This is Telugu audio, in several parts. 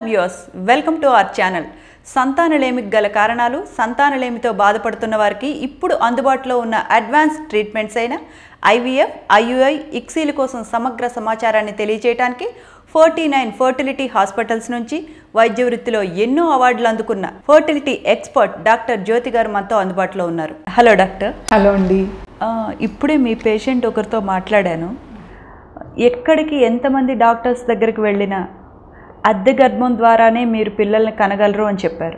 Views welcome to our channel సంతానలేమికి గల కారణాలు సంతానలేమితో బాధపడుతున్న వారికి ఇప్పుడు అందుబాటులో ఉన్న అడ్వాన్స్ ట్రీట్మెంట్స్ అయిన ఐవీఎఫ్ ఐయుఐ ఇక్సీల కోసం సమగ్ర సమాచారాన్ని తెలియజేయడానికి ఫోర్టీ నైన్ ఫర్టిలిటీ హాస్పిటల్స్ నుంచి వైద్య వృత్తిలో ఎన్నో అవార్డులు అందుకున్న ఫర్టిలిటీ ఎక్స్పర్ట్ డాక్టర్ జ్యోతి గారు మనతో అందుబాటులో ఉన్నారు హలో డాక్టర్ హలో అండి ఆ, ఇప్పుడే మీ పేషెంట్ ఒకరితో మాట్లాడాను ఎక్కడికి ఎంతమంది డాక్టర్స్ దగ్గరికి వెళ్ళినా అద్దె గర్భం ద్వారానే మీరు పిల్లల్ని కనగలరు అని చెప్పారు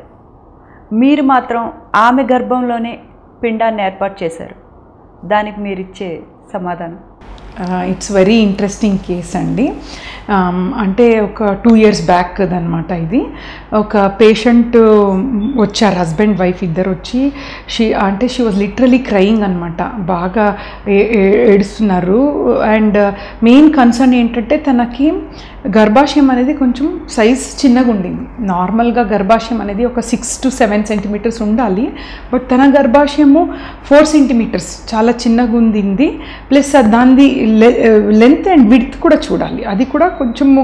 మీరు మాత్రం ఆమె గర్భంలోనే పిండాన్ని ఏర్పాటు చేశారు దానికి మీరు ఇచ్చే సమాధానం ఇట్స్ వెరీ ఇంట్రెస్టింగ్ కేస్ అండి Um, అంటే ఒక టూ ఇయర్స్ బ్యాక్ అనమాట ఇది ఒక పేషెంట్ వచ్చారు హస్బెండ్ వైఫ్ ఇద్దరు వచ్చి షీ అంటే షీ వాజ్ లిటరలీ క్రయింగ్ అనమాట బాగా ఏ- ఏ- ఏడుస్తున్నారు అండ్ మెయిన్ కన్సర్న్ ఏంటంటే తనకి గర్భాశయం అనేది కొంచెం సైజ్ చిన్నగా ఉండింది నార్మల్గా గర్భాశయం అనేది ఒక సిక్స్ టు సెవెన్ సెంటీమీటర్స్ ఉండాలి బట్ తన గర్భాశయము ఫోర్ సెంటీమీటర్స్ చాలా చిన్నగా ఉండింది ప్లస్ దాని లెంత్ అండ్ విడ్త్ కూడా చూడాలి అది కూడా కొంచెము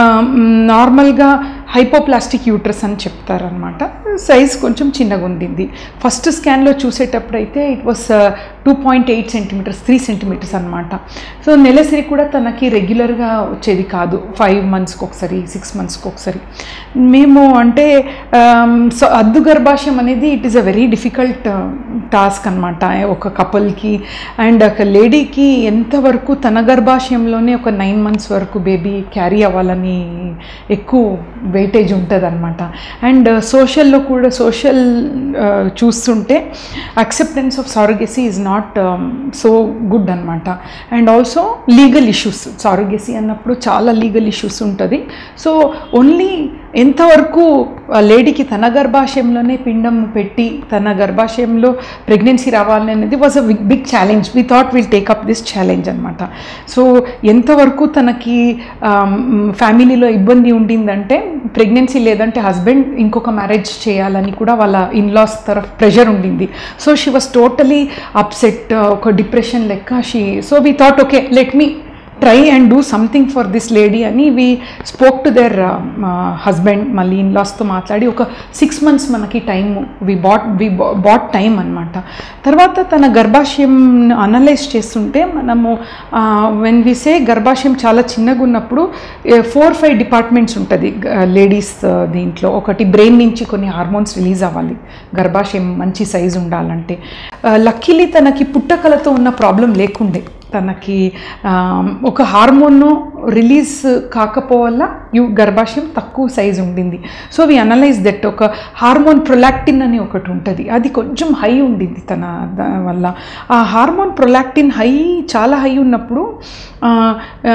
నార్మల్గా హైపోప్లాస్టిక్ యూట్రస్ అని చెప్తారనమాట సైజ్ కొంచెం చిన్నగా ఉండింది ఫస్ట్ స్కాన్లో చూసేటప్పుడు అయితే it was two point eight centimetres three centimetres అనమాట సో నెలసరి కూడా తనకి రెగ్యులర్గా వచ్చేది కాదు ఫైవ్ మంత్స్కి ఒకసారి సిక్స్ మంత్స్కి ఒకసారి మేము అంటే ఆమ్, సో అద్దు గర్భాశయం అనేది it is a very difficult task అనమాట ఒక కపుల్కి అండ్ ఒక లేడీకి ఎంతవరకు తన గర్భాశయంలోనే ఒక నైన్ మంత్స్ వరకు బేబీ క్యారీ అవ్వాలని ఎక్కువ వెయిటేజ్ ఉంటుంది అనమాట అండ్ సోషల్లో కూడా సోషల్ చూస్తుంటే acceptance of surrogacy is not so good అనమాట and also legal issues surrogacy అన్నప్పుడు చాలా లీగల్ ఇష్యూస్ ఉంటుంది సో ఓన్లీ ఎంతవరకు ఆ లేడీకి తన గర్భాశయంలోనే పిండం పెట్టి తన గర్భాశయంలో ప్రెగ్నెన్సీ రావాలని అనేది was a big big challenge we thought will take up this challenge అనమాట సో ఎంతవరకు తనకి ఫ్యామిలీలో ఇబ్బంది ఉండిందంటే ప్రెగ్నెన్సీ లేదంటే హస్బెండ్ ఇంకొక మ్యారేజ్ చేయాలని కూడా వాళ్ళ ఇన్లాస్ తరఫ్ ప్రెషర్ ఉండింది so she was totally upset ఒక డిప్రెషన్ లెక్క she so we thought okay let me try and do something for this lady అని we spoke to their husband మళ్ళీ ఇన్లాస్తో మాట్లాడి ఒక సిక్స్ మంత్స్ మనకి time we bought we bought time అనమాట తర్వాత తన గర్భాశయం అనలైజ్ చేస్తుంటే మనము వెన్ వి సే గర్భాశయం చాలా చిన్నగా ఉన్నప్పుడు ఫోర్ ఫైవ్ డిపార్ట్మెంట్స్ ఉంటుంది లేడీస్ దీంట్లో ఒకటి బ్రెయిన్ నుంచి కొన్ని హార్మోన్స్ రిలీజ్ అవ్వాలి గర్భాశయం మంచి సైజు ఉండాలంటే లక్కీలీ తనకి పుట్టకలతో ఉన్న ప్రాబ్లం లేకుండే తనకి ఆ, ఒక హార్మోన్ రిలీజ్ కాకపోవల్ల యు గర్భాశయం తక్కువ సైజ్ ఉండింది సో వి అనలైజ్ దట్ ఒక హార్మోన్ ప్రొలాక్టిన్ అని ఒకటి ఉంటుంది అది కొంచెం హై ఉండింది తన ద- వల్ల ఆ హార్మోన్ ప్రొలాక్టిన్ హై చాలా హై ఉన్నప్పుడు ఆ, ఆ,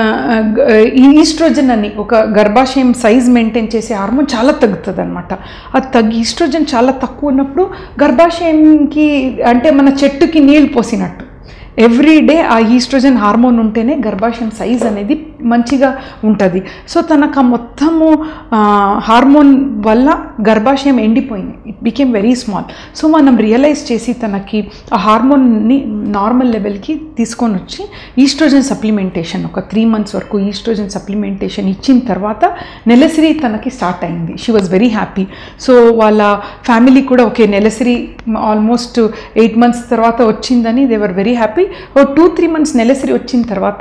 ఈ ఈస్ట్రోజన్ అని ఒక గర్భాశయం సైజ్ మెయింటైన్ చేసే హార్మోన్ చాలా తగ్గుతుంది అనమాట అది తగ్గి ఈస్ట్రోజన్ చాలా తక్కువ ఉన్నప్పుడు గర్భాశయంకి అంటే మన చెట్టుకి నీళ్ళు పోసినట్టు ఎవ్రీ డే ఆ ఈస్ట్రోజన్ హార్మోన్ ఉంటేనే గర్భాశయం సైజ్ అనేది మంచిగా ఉంటుంది సో తనకు ఆ మొత్తము ఆ, హార్మోన్ వల్ల గర్భాశయం ఎండిపోయింది it became very small so మనం రియలైజ్ చేసి తనకి ఆ హార్మోన్ని నార్మల్ లెవెల్కి తీసుకొని వచ్చి ఈస్ట్రోజన్ సప్లిమెంటేషన్ ఒక త్రీ మంత్స్ వరకు ఈస్ట్రోజన్ సప్లిమెంటేషన్ ఇచ్చిన తర్వాత నెలసిరి తనకి స్టార్ట్ అయింది she was very happy so వాళ్ళ ఫ్యామిలీ కూడా ఓకే నెలసిరి ఆల్మోస్ట్ ఎయిట్ మంత్స్ తర్వాత వచ్చిందని they were very happy oh two three months నెలసరి వచ్చిన తర్వాత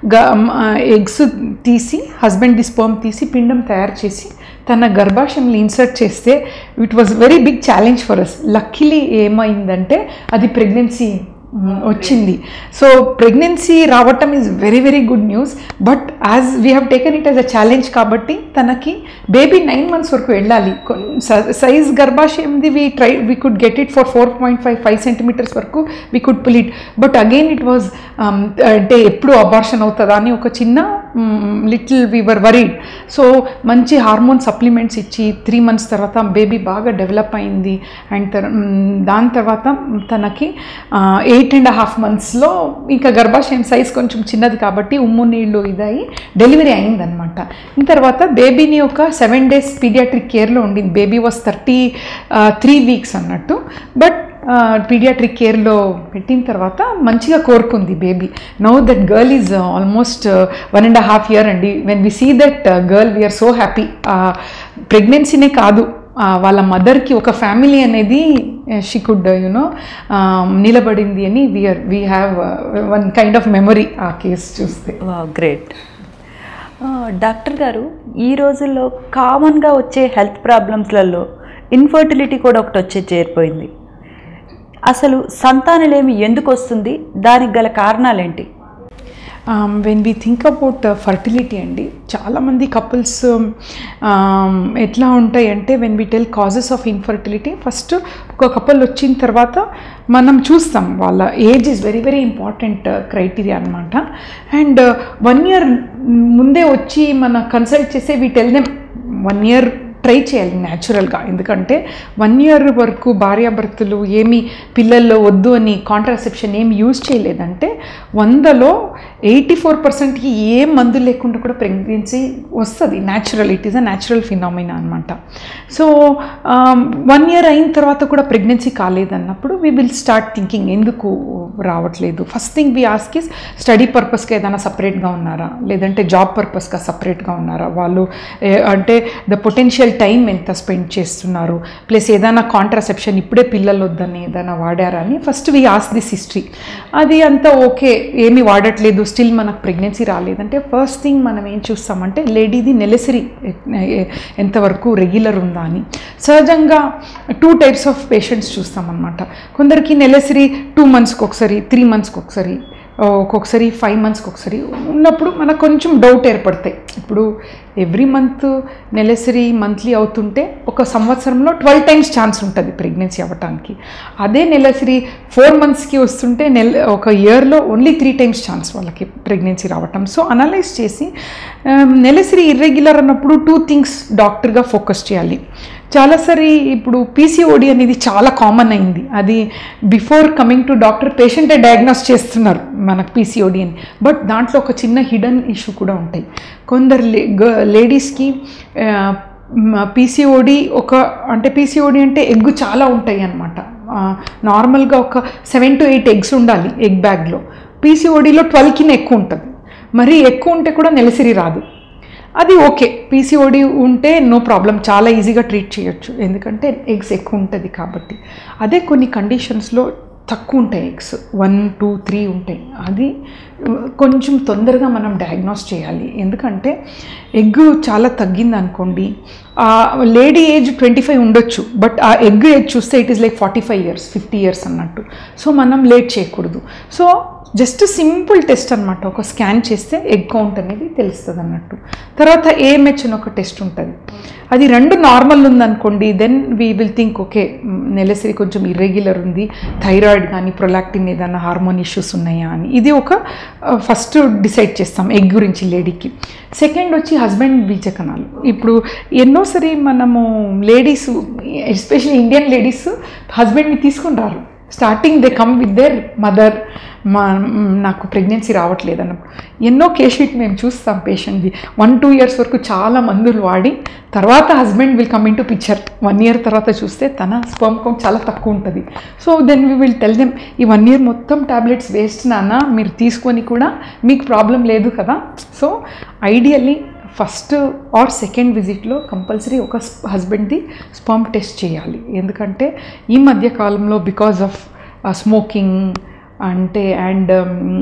ఎగ్స్ తీసి హస్బెండ్ ది స్పర్మ్ తీసి పిండం తయారు చేసి తన గర్భాశయంలో ఇన్సర్ట్ చేస్తే it was very big challenge for us luckily ఏమైందంటే అది ప్రెగ్నెన్సీ వచ్చింది సో ప్రెగ్నెన్సీ రావటం is very very good news but as we have taken it as a challenge కాబట్టి తనకి బేబీ నైన్ మంత్స్ వరకు వెళ్ళాలి సైజ్ గర్భాశయంది we try we could get it for four point five five centimetres వరకు we could pull it but again it was అంటే ఎప్పుడు అబార్షన్ అవుతుందా అని ఒక చిన్న లిటిల్ వీవర్ వరీడ్ సో మంచి హార్మోన్ సప్లిమెంట్స్ ఇచ్చి త్రీ మంత్స్ తర్వాత బేబీ బాగా డెవలప్ అయింది అండ్ తర్- మ్, దాని తర్వాత తనకి ఎయిట్ అండ్ హాఫ్ మంత్స్లో ఇంకా గర్భాశయం సైజ్ కొంచెం చిన్నది కాబట్టి ఉమ్ము నీళ్ళు ఇదయి డెలివరీ అయిందనమాట తర్వాత బేబీని ఒక సెవెన్ డేస్ పీడియాట్రిక్ కేర్లో ఉండింది baby was thirty three weeks అన్నట్టు బట్ పీడియాట్రిక్ కేర్లో పెట్టిన తర్వాత మంచిగా కోరుకుంది baby no that girl is almost one and half year అండి when we see that girl we are so happy ప్రెగ్నెన్సీనే కాదు ఆ, వాళ్ళ మదర్కి ఒక ఫ్యామిలీ అనేది షీ కుడ్ యునో నిలబడింది అని we are we have one kind of memory ఆ కేసు చూస్తే గ్రేట్ డాక్టర్ గారు ఈ రోజుల్లో కామన్గా వచ్చే హెల్త్ ప్రాబ్లమ్స్లలో ఇన్ఫర్టిలిటీ కూడా ఒకటి వచ్చే చేరిపోయింది అసలు సంతానలేమి ఎందుకు వస్తుంది దానికి గల కారణాలేంటి when we think about fertility అండి చాలామంది కపుల్స్ ఎట్లా ఉంటాయి అంటే when we tell causes of infertility first ఒక కపుల్ వచ్చిన తర్వాత మనం చూస్తాం వాళ్ళ age is very very important criteria అనమాట అండ్ వన్ ఇయర్ ముందే వచ్చి మన కన్సల్ట్ చేసే we tell them one year try చేయాలి న్యాచురల్గా ఎందుకంటే వన్ ఇయర్ వరకు భార్యాభర్తలు ఏమి పిల్లల్లో వద్దు అని కాంట్రాసెప్షన్ ఏమి యూజ్ చేయలేదంటే వందలో ఎయిటీ ఫోర్ పర్సెంట్కి ఏ మందు లేకుండా కూడా ప్రెగ్నెన్సీ వస్తుంది natural it is a natural phenomena అనమాట సో వన్ ఇయర్ అయిన తర్వాత కూడా ప్రెగ్నెన్సీ కాలేదన్నప్పుడు వీ విల్ స్టార్ట్ థింకింగ్ ఎందుకు రావట్లేదు first thing we ask is study పర్పస్గా ఏదైనా సపరేట్గా ఉన్నారా లేదంటే జాబ్ పర్పస్గా సపరేట్గా ఉన్నారా వాళ్ళు ఏ, అంటే ద పొటెన్షియల్ టైం ఎంత స్పెండ్ చేస్తున్నారు ప్లస్ ఏదైనా కాంట్రాసెప్షన్ ఇప్పుడే పిల్లలు వద్దని ఏదైనా వాడారా అని first we ask this history అది అంతా ఓకే ఏమీ వాడట్లేదు స్టిల్ మనకు ప్రెగ్నెన్సీ రాలేదంటే ఫస్ట్ థింగ్ మనం ఏం చూస్తామంటే లేడీది నెలసరి ఎంతవరకు రెగ్యులర్ ఉందా అని సహజంగా టూ టైప్స్ ఆఫ్ పేషెంట్స్ చూస్తామన్నమాట కొందరికి నెలసరి టూ మంత్స్కి ఒకసారి త్రీ మంత్స్కి ఒకసారి ఒక్కొక్కసారి ఫైవ్ మంత్స్కి ఒకసారి ఉన్నప్పుడు మనకు కొంచెం డౌట్ ఏర్పడతాయి ఇప్పుడు ఎవ్రీ మంత్ నెలసరి మంత్లీ అవుతుంటే ఒక సంవత్సరంలో ట్వెల్వ్ టైమ్స్ ఛాన్స్ ఉంటుంది ప్రెగ్నెన్సీ అవ్వటానికి అదే నెలసరి ఫోర్ మంత్స్కి వస్తుంటే నెల ఒక ఇయర్లో ఓన్లీ త్రీ టైమ్స్ ఛాన్స్ వాళ్ళకి ప్రెగ్నెన్సీ రావటం సో అనలైజ్ చేసి ఆ, నెలసరి ఇర్రెగ్యులర్ అన్నప్పుడు టూ థింగ్స్ డాక్టర్గా ఫోకస్ చేయాలి చాలాసారి ఇప్పుడు పీసీఓడి అనేది చాలా కామన్ అయింది అది బిఫోర్ కమింగ్ టు డాక్టర్ పేషెంటే డయాగ్నోస్ చేస్తున్నారు మనకు పీసీఓడి అని బట్ దాంట్లో ఒక చిన్న హిడెన్ ఇష్యూ కూడా ఉంటాయి కొందరు లే లేడీస్కి పీసీఓడి ఒక అంటే పీసీఓడి అంటే ఎగ్గు చాలా ఉంటాయి అన్నమాట నార్మల్గా ఒక సెవెన్ టు ఎయిట్ ఎగ్స్ ఉండాలి ఎగ్ బ్యాగ్లో పీసీఓడిలో ట్వెల్వ్ కింద ఎక్కువ ఉంటుంది మరీ ఎక్కువ ఉంటే కూడా నెలసిరి రాదు అది ఓకే పీసీఓడి ఉంటే నో ప్రాబ్లం చాలా ఈజీగా ట్రీట్ చేయొచ్చు ఎందుకంటే ఎగ్స్ ఎక్కువ ఉంటుంది కాబట్టి అదే కొన్ని కండిషన్స్లో తక్కువ ఉంటాయి ఎగ్స్ వన్ టూ త్రీ ఉంటాయి అది ఉ, కొంచెం తొందరగా మనం డయాగ్నోస్ చేయాలి ఎందుకంటే ఎగ్ చాలా తగ్గింది అనుకోండి ఆ లేడీ ఏజ్ ట్వంటీ ఫైవ్ ఉండొచ్చు బట్ ఆ ఎగ్ ఏజ్ చూస్తే it is like forty five years fifty years అన్నట్టు సో మనం లేట్ చేయకూడదు సో జస్ట్ సింపుల్ టెస్ట్ అనమాట ఒక స్కాన్ చేస్తే ఎగ్ కౌంట్ అనేది తెలుస్తుంది అన్నట్టు తర్వాత ఏఎంహెచ్ అని ఒక టెస్ట్ ఉంటుంది అది రెండు నార్మల్ ఉందనుకోండి then we will think okay నెలసరి కొంచెం ఇర్రెగ్యులర్ ఉంది థైరాయిడ్ కానీ ప్రొలాక్టిన్ ఏదైనా హార్మోన్ ఇష్యూస్ ఉన్నాయా అని ఇది ఒక ఫస్ట్ డిసైడ్ చేస్తాం ఎగ్ గురించి లేడీకి సెకండ్ వచ్చి హస్బెండ్ బీజకణాలు ఇప్పుడు ఎన్నోసరి మనము లేడీస్ ఎస్పెషల్లీ ఇండియన్ లేడీస్ హస్బెండ్ని తీసుకొని రారు starting they come with their mother మా నాకు ప్రెగ్నెన్సీ రావట్లేదు అన్నప్పుడు ఎన్నో కేస్ షీట్ మేము చూస్తాం పేషెంట్ది వన్ టూ ఇయర్స్ వరకు చాలా మందులు వాడి తర్వాత husband will come in to picture one year తర్వాత చూస్తే తన స్పర్మ్ కౌంట్ చాలా తక్కువ ఉంటుంది so then we will tell them ఈ వన్ ఇయర్ మొత్తం టాబ్లెట్స్ వేస్ట్ నాన్న మీరు తీసుకొని కూడా మీకు ప్రాబ్లం లేదు కదా so ideally first or second విజిట్లో కంపల్సరీ ఒక హస్బెండ్ది స్పర్మ్ టెస్ట్ చేయాలి ఎందుకంటే ఈ మధ్య కాలంలో బికాజ్ ఆఫ్ స్మోకింగ్ అంటే and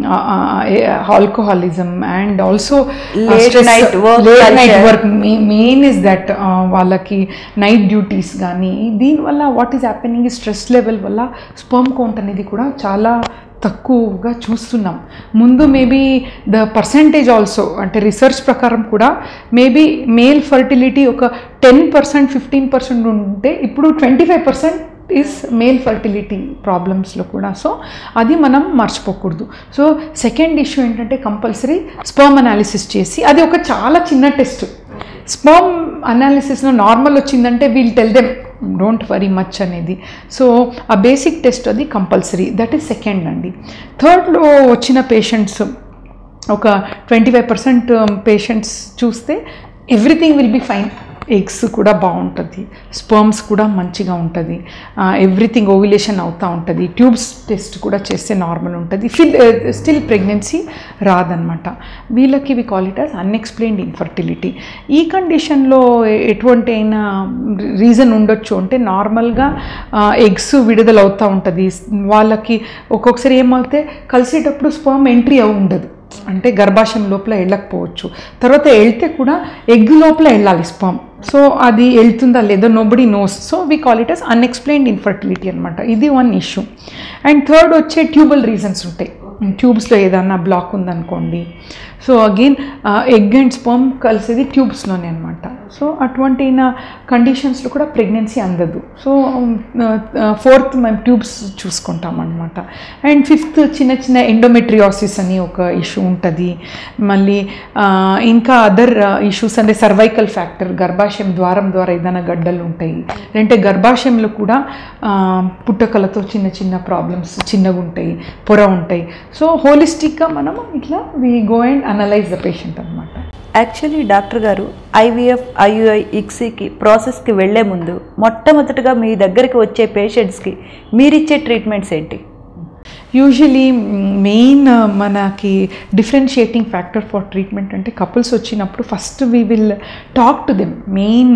alcoholism and also Late night work night culture. Work main is that వాళ్ళకి నైట్ డ్యూటీస్ కానీ దీనివల్ల వాట్ ఈస్ హ్యాపెనింగ్ ఈ స్ట్రెస్ లెవెల్ వల్ల స్పర్మ్ కౌంట్ అనేది కూడా చాలా తక్కువగా చూస్తున్నాం ముందు మేబీ ద పర్సంటేజ్ ఆల్సో అంటే రీసెర్చ్ ప్రకారం కూడా మేబీ మేల్ ఫర్టిలిటీ ఒక టెన్ పర్సెంట్ ఫిఫ్టీన్ పర్సెంట్ ఉంటే ఇప్పుడు twenty five percent is male fertility ప్రాబ్లమ్స్లో కూడా సో అది మనం మర్చిపోకూడదు సో సెకండ్ ఇష్యూ ఏంటంటే కంపల్సరీ స్పర్మ్ అనాలిసిస్ చేసి అది ఒక చాలా చిన్న టెస్ట్ స్పర్మ్ అనాలిసిస్లో నార్మల్ వచ్చిందంటే wheel tell them don't worry much అనేది సో ఆ బేసిక్ టెస్ట్ అది కంపల్సరీ దట్ ఈస్ సెకండ్ అండి థర్డ్లో వచ్చిన పేషెంట్స్ ఒక ట్వంటీ ఫైవ్ పర్సెంట్ పేషెంట్స్ చూస్తే everything will be fine eggs కూడా బాగుంటుంది స్పర్మ్స్ కూడా మంచిగా ఉంటుంది ఎవ్రీథింగ్ ఓవిలేషన్ అవుతూ ఉంటుంది ట్యూబ్స్ టెస్ట్ కూడా చేస్తే నార్మల్ ఉంటుంది ఫిల్ స్టిల్ ప్రెగ్నెన్సీ రాదనమాట వీళ్ళకి we call it as unexplained infertility ఈ కండిషన్లో ఎటువంటి అయినా రీజన్ ఉండొచ్చు అంటే నార్మల్గా ఎగ్స్ విడుదల అవుతూ ఉంటుంది వాళ్ళకి ఒక్కొక్కసారి ఏమవుతే కలిసేటప్పుడు స్పర్మ్ ఎంట్రీ అవి ఉండదు అంటే గర్భాశయం లోపల వెళ్ళకపోవచ్చు తర్వాత వెళ్తే కూడా ఎగ్ లోపల వెళ్ళాలి స్పర్మ్ సో అది వెళ్తుందా లేదో nobody knows so we call it as unexplained infertility అనమాట ఇది వన్ ఇష్యూ అండ్ థర్డ్ వచ్చే ట్యూబల్ రీజన్స్ ఉంటాయి ట్యూబ్స్లో ఏదన్నా బ్లాక్ ఉందనుకోండి so again egg and sperm కలిసేది ట్యూబ్స్లోనే అనమాట సో అటువంటి కండిషన్స్లో కూడా ప్రెగ్నెన్సీ అందదు సో ఫోర్త్ మేము ట్యూబ్స్ చూసుకుంటాం అనమాట అండ్ ఫిఫ్త్ చిన్న చిన్న ఎండోమెట్రియాసిస్ అని ఒక ఇష్యూ ఉంటుంది మళ్ళీ ఆ, ఇంకా అదర్ ఇష్యూస్ అంటే సర్వైకల్ ఫ్యాక్టర్ గర్భాశయం ద్వారం ద్వారా ఏదైనా గడ్డలు ఉంటాయి లేదంటే గర్భాశయంలో కూడా ఆ, పుట్టకలతో చిన్న చిన్న ప్రాబ్లమ్స్ చిన్నగా ఉంటాయి పొర ఉంటాయి సో హోలిస్టిక్గా మనం ఇట్లా we go and analyse the patient అనమాట యాక్చువల్లీ డాక్టర్ గారు ఐవీఎఫ్ ఐయుఐ ఇక్సీకి ప్రాసెస్కి వెళ్లే ముందు మొట్టమొదటిగా మీ దగ్గరికి వచ్చే పేషెంట్స్కి మీరిచ్చే ట్రీట్మెంట్స్ ఏంటి యూజువలీ మెయిన్ మనకి డిఫరెన్షియేటింగ్ ఫ్యాక్టర్ ఫర్ ట్రీట్మెంట్ అంటే కపుల్స్ వచ్చినప్పుడు first we will talk to them main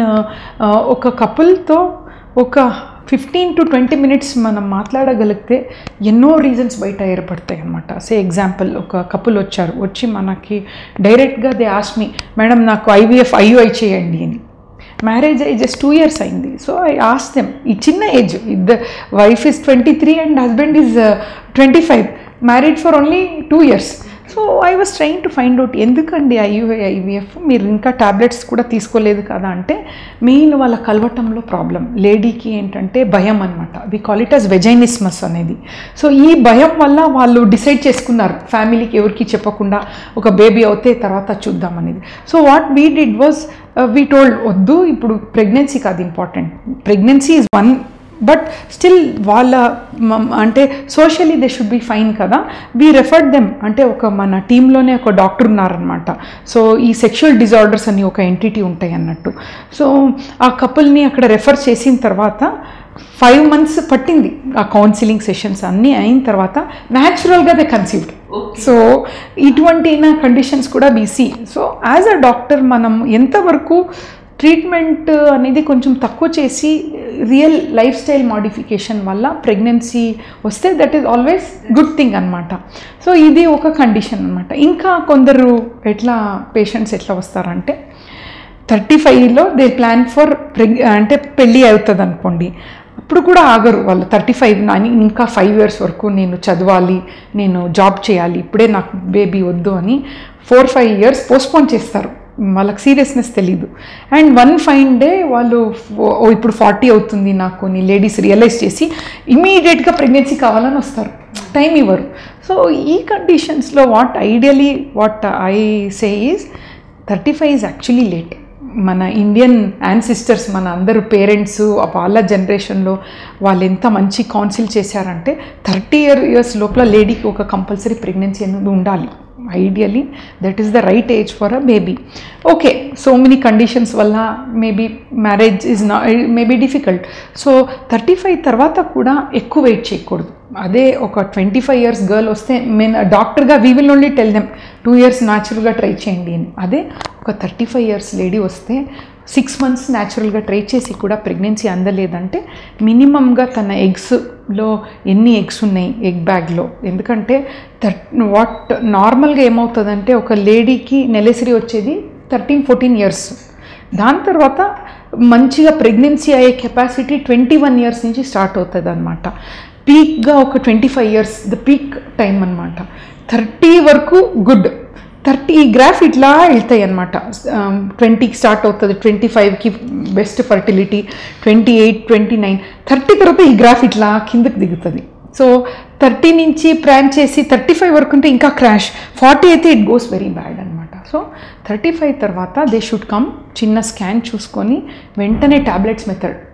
ఒక కపుల్తో ఒక ఫిఫ్టీన్ టు ట్వంటీ మినిట్స్ మనం మాట్లాడగలిగితే ఎన్నో రీజన్స్ బయట ఏర్పడతాయి అనమాట సే ఎగ్జాంపుల్ ఒక కపుల్ వచ్చారు వచ్చి మనకి డైరెక్ట్గా దే ఆస్మి మేడం నాకు ఐవీఎఫ్ ఐయుఐ చేయండి అని మ్యారేజ్ అయ్యి జస్ట్ టూ ఇయర్స్ అయింది సో ఐ ఆస్ దెమ్ ఈ చిన్న age the wife is twenty three and husband is twenty five married for only two years so I was trying to find out ఎందుకండి ఐయుఐ ఐవీఎఫ్ మీరు ఇంకా టాబ్లెట్స్ కూడా తీసుకోలేదు కదా అంటే మెయిన్ వాళ్ళ కలవటంలో ప్రాబ్లం లేడీకి ఏంటంటే భయం అనమాట వి కాల్ ఇట్ అస్ వెజైనిస్మస్ అనేది సో ఈ భయం వల్ల వాళ్ళు డిసైడ్ చేసుకున్నారు ఫ్యామిలీకి ఎవరికి చెప్పకుండా ఒక బేబీ అవుతే తర్వాత చూద్దాం అనేది so what we did was we told వద్దు ఇప్పుడు ప్రెగ్నెన్సీ కాదు important pregnancy is one but still వాళ్ళ మ- అంటే socially they should be fine కదా వీ రెఫర్డ్ దెమ్ అంటే ఒక మన టీంలోనే ఒక డాక్టర్ ఉన్నారనమాట సో ఈ సెక్షువల్ డిజార్డర్స్ అని ఒక ఎంటిటీ ఉంటాయి అన్నట్టు సో ఆ కపుల్ని అక్కడ రెఫర్ చేసిన తర్వాత ఫైవ్ మంత్స్ పట్టింది ఆ కౌన్సిలింగ్ సెషన్స్ అన్నీ అయిన తర్వాత న్యాచురల్గా దే కన్సీవ్డ్ సో ఇటువంటి కండిషన్స్ కూడా బీసీ సో యాజ్ అ డాక్టర్ మనం ఎంతవరకు ట్రీట్మెంట్ అనేది కొంచెం తక్కువ చేసి రియల్ లైఫ్ స్టైల్ మాడిఫికేషన్ వల్ల ప్రెగ్నెన్సీ వస్తే that is always good thing అనమాట సో ఇది ఒక కండిషన్ అనమాట ఇంకా కొందరు ఎట్లా పేషెంట్స్ ఎట్లా వస్తారంటే థర్టీ ఫైవ్లో దే ప్లాన్ ఫర్ ప్రెగ్ అంటే పెళ్ళి అవుతుంది అనుకోండి అప్పుడు కూడా ఆగరు వాళ్ళు థర్టీ ఫైవ్ అని ఇంకా ఫైవ్ ఇయర్స్ వరకు నేను చదవాలి నేను జాబ్ చేయాలి ఇప్పుడే నాకు బేబీ వద్దు అని ఫోర్ ఫైవ్ ఇయర్స్ పోస్ట్పోన్ చేస్తారు వాళ్ళకి సీరియస్నెస్ తెలీదు అండ్ వన్ ఫైన్ డే వాళ్ళు ఓ- ఓ ఇప్పుడు ఫార్టీ అవుతుంది నాకు కొన్ని లేడీస్ రియలైజ్ చేసి ఇమీడియట్గా ప్రెగ్నెన్సీ కావాలని వస్తారు టైం ఇవ్వరు సో ఈ కండిషన్స్లో what ideally what I say is thirty five is actually late మన ఇండియన్ యాన్సిస్టర్స్ మన అందరు పేరెంట్స్ వాళ్ళ జనరేషన్లో వాళ్ళు ఎంత మంచి కౌన్సిల్ చేశారంటే థర్టీ ఇయర్ ఇయర్స్ లోపల లేడీకి ఒక కంపల్సరీ ప్రెగ్నెన్సీ అనేది ఉండాలి ideally that is the right age for a baby okay so many conditions వల్ల మేబీ మ్యారేజ్ ఈజ్ నా maybe difficult so thirty five తర్వాత కూడా ఎక్కువ వెయిట్ చేయకూడదు అదే ఒక ట్వంటీ ఫైవ్ ఇయర్స్ గర్ల్ వస్తే మేము డాక్టర్గా we will only tell them two years న్యాచురల్గా ట్రై చేయండి అని అదే ఒక థర్టీ ఫైవ్ ఇయర్స్ లేడీ వస్తే సిక్స్ మంత్స్ న్యాచురల్గా ట్రై చేసి కూడా ప్రెగ్నెన్సీ అందలేదంటే మినిమంగా తన ఎగ్స్లో ఎన్ని ఎగ్స్ ఉన్నాయి ఎగ్ బ్యాగ్లో ఎందుకంటే థర్ వాట్ నార్మల్గా ఏమవుతుందంటే ఒక లేడీకి నెలసరి వచ్చేది థర్టీన్ ఫోర్టీన్ ఇయర్స్ దాని తర్వాత మంచిగా ప్రెగ్నెన్సీ అయ్యే కెపాసిటీ ట్వంటీ వన్ ఇయర్స్ నుంచి స్టార్ట్ అవుతుంది అనమాట పీక్గా ఒక twenty five years the peak time అనమాట థర్టీ వరకు గుడ్ థర్టీ ఈ గ్రాఫ్ ఇట్లా వెళ్తాయి అనమాట ట్వంటీకి స్టార్ట్ అవుతుంది ట్వంటీ ఫైవ్కి best fertility twenty eight twenty nine thirty తర్వాత ఈ గ్రాఫ్ ఇట్లా కిందకి దిగుతుంది సో థర్టీ నుంచి ప్లాన్ చేసి థర్టీ ఫైవ్ వరకు ఉంటే ఇంకా క్రాష్ ఫార్టీ అయితే ఇట్ గోస్ వెరీ బ్యాడ్ అనమాట సో థర్టీ ఫైవ్ తర్వాత దే షుడ్ కమ్ చిన్న స్కాన్ చూసుకొని వెంటనే tablets method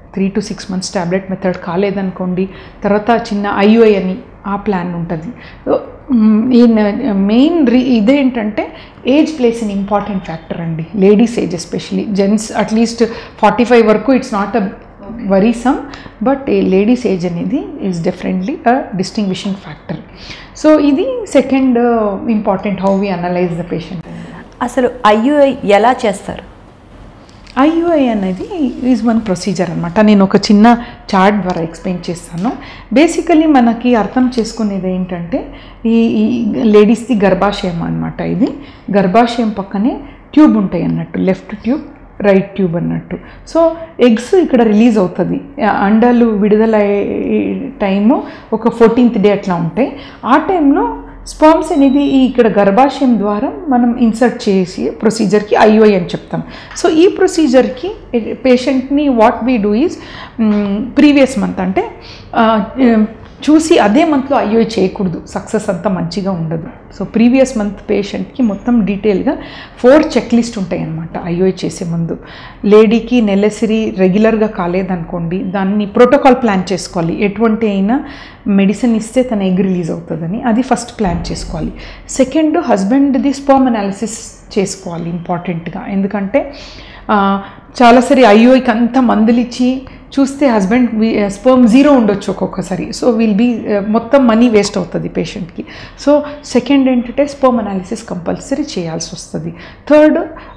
three to six months tablet method కాలేదనుకోండి తర్వాత చిన్న ఐయుఐ అని ఆ ప్లాన్ ఉంటుంది ఈ మెయిన్ రీ ఇదేంటంటే age plays in important factor అండి ladies age especially gents at least forty five వరకు it's not a worrisome but a ladies age అనేది is definitely a distinguishing factor so ఇది second important how we analyse the patient అసలు ఐయుఐ ఎలా చేస్తారు ఐయుఐ అనేది ఈజ్ వన్ ప్రొసీజర్ అనమాట నేను ఒక చిన్న చార్ట్ ద్వారా ఎక్స్ప్లెయిన్ చేస్తాను బేసికలీ మనకి అర్థం చేసుకునేది ఏంటంటే ఈ ఈ లేడీస్ది గర్భాశయం అనమాట ఇది గర్భాశయం పక్కనే ట్యూబ్ ఉంటాయి అన్నట్టు లెఫ్ట్ ట్యూబ్ రైట్ ట్యూబ్ అన్నట్టు సో ఎగ్స్ ఇక్కడ రిలీజ్ అవుతుంది అండాలు విడుదల టైము ఒక ఫోర్టీన్త్ డే అట్లా ఉంటాయి ఆ టైంలో స్పర్మ్స్ అనేది ఈ ఇక్కడ గర్భాశయం ద్వారా మనం ఇన్సర్ట్ చేసి ప్రొసీజర్కి ఐఓఐ అని చెప్తాం సో ఈ ప్రొసీజర్కి పేషెంట్ని what we do is previous month అంటే ఆ, చూసి అదే మంత్లో ఐఓఐ చేయకూడదు సక్సెస్ అంతా మంచిగా ఉండదు సో ప్రీవియస్ మంత్ పేషెంట్కి మొత్తం డీటెయిల్గా ఫోర్ చెక్ లిస్ట్ ఉంటాయి అన్నమాట ఐఓఐ చేసే ముందు లేడీకి నెలసరి రెగ్యులర్గా కాలేదనుకోండి దాన్ని ప్రోటోకాల్ ప్లాన్ చేసుకోవాలి ఎటువంటి అయినా మెడిసిన్ ఇస్తే తన ఎగ్ రిలీజ్ అవుతుందని అది ఫస్ట్ ప్లాన్ చేసుకోవాలి సెకండ్ హస్బెండ్ది స్పర్మ్ అనాలిసిస్ చేసుకోవాలి ఇంపార్టెంట్గా ఎందుకంటే ఆ, చాలా సరి ఐఓఐకి అంతా మందులు ఇచ్చి చూస్తే హస్బెండ్ స్పర్మ్ జీరో ఉండొచ్చు ఒక్కొక్కసారి సో విల్ బీ మొత్తం మనీ వేస్ట్ అవుతుంది పేషెంట్కి సో సెకండ్ ఏంటంటే స్పర్మ్ అనాలిసిస్ కంపల్సరీ చేయాల్సి వస్తుంది థర్డ్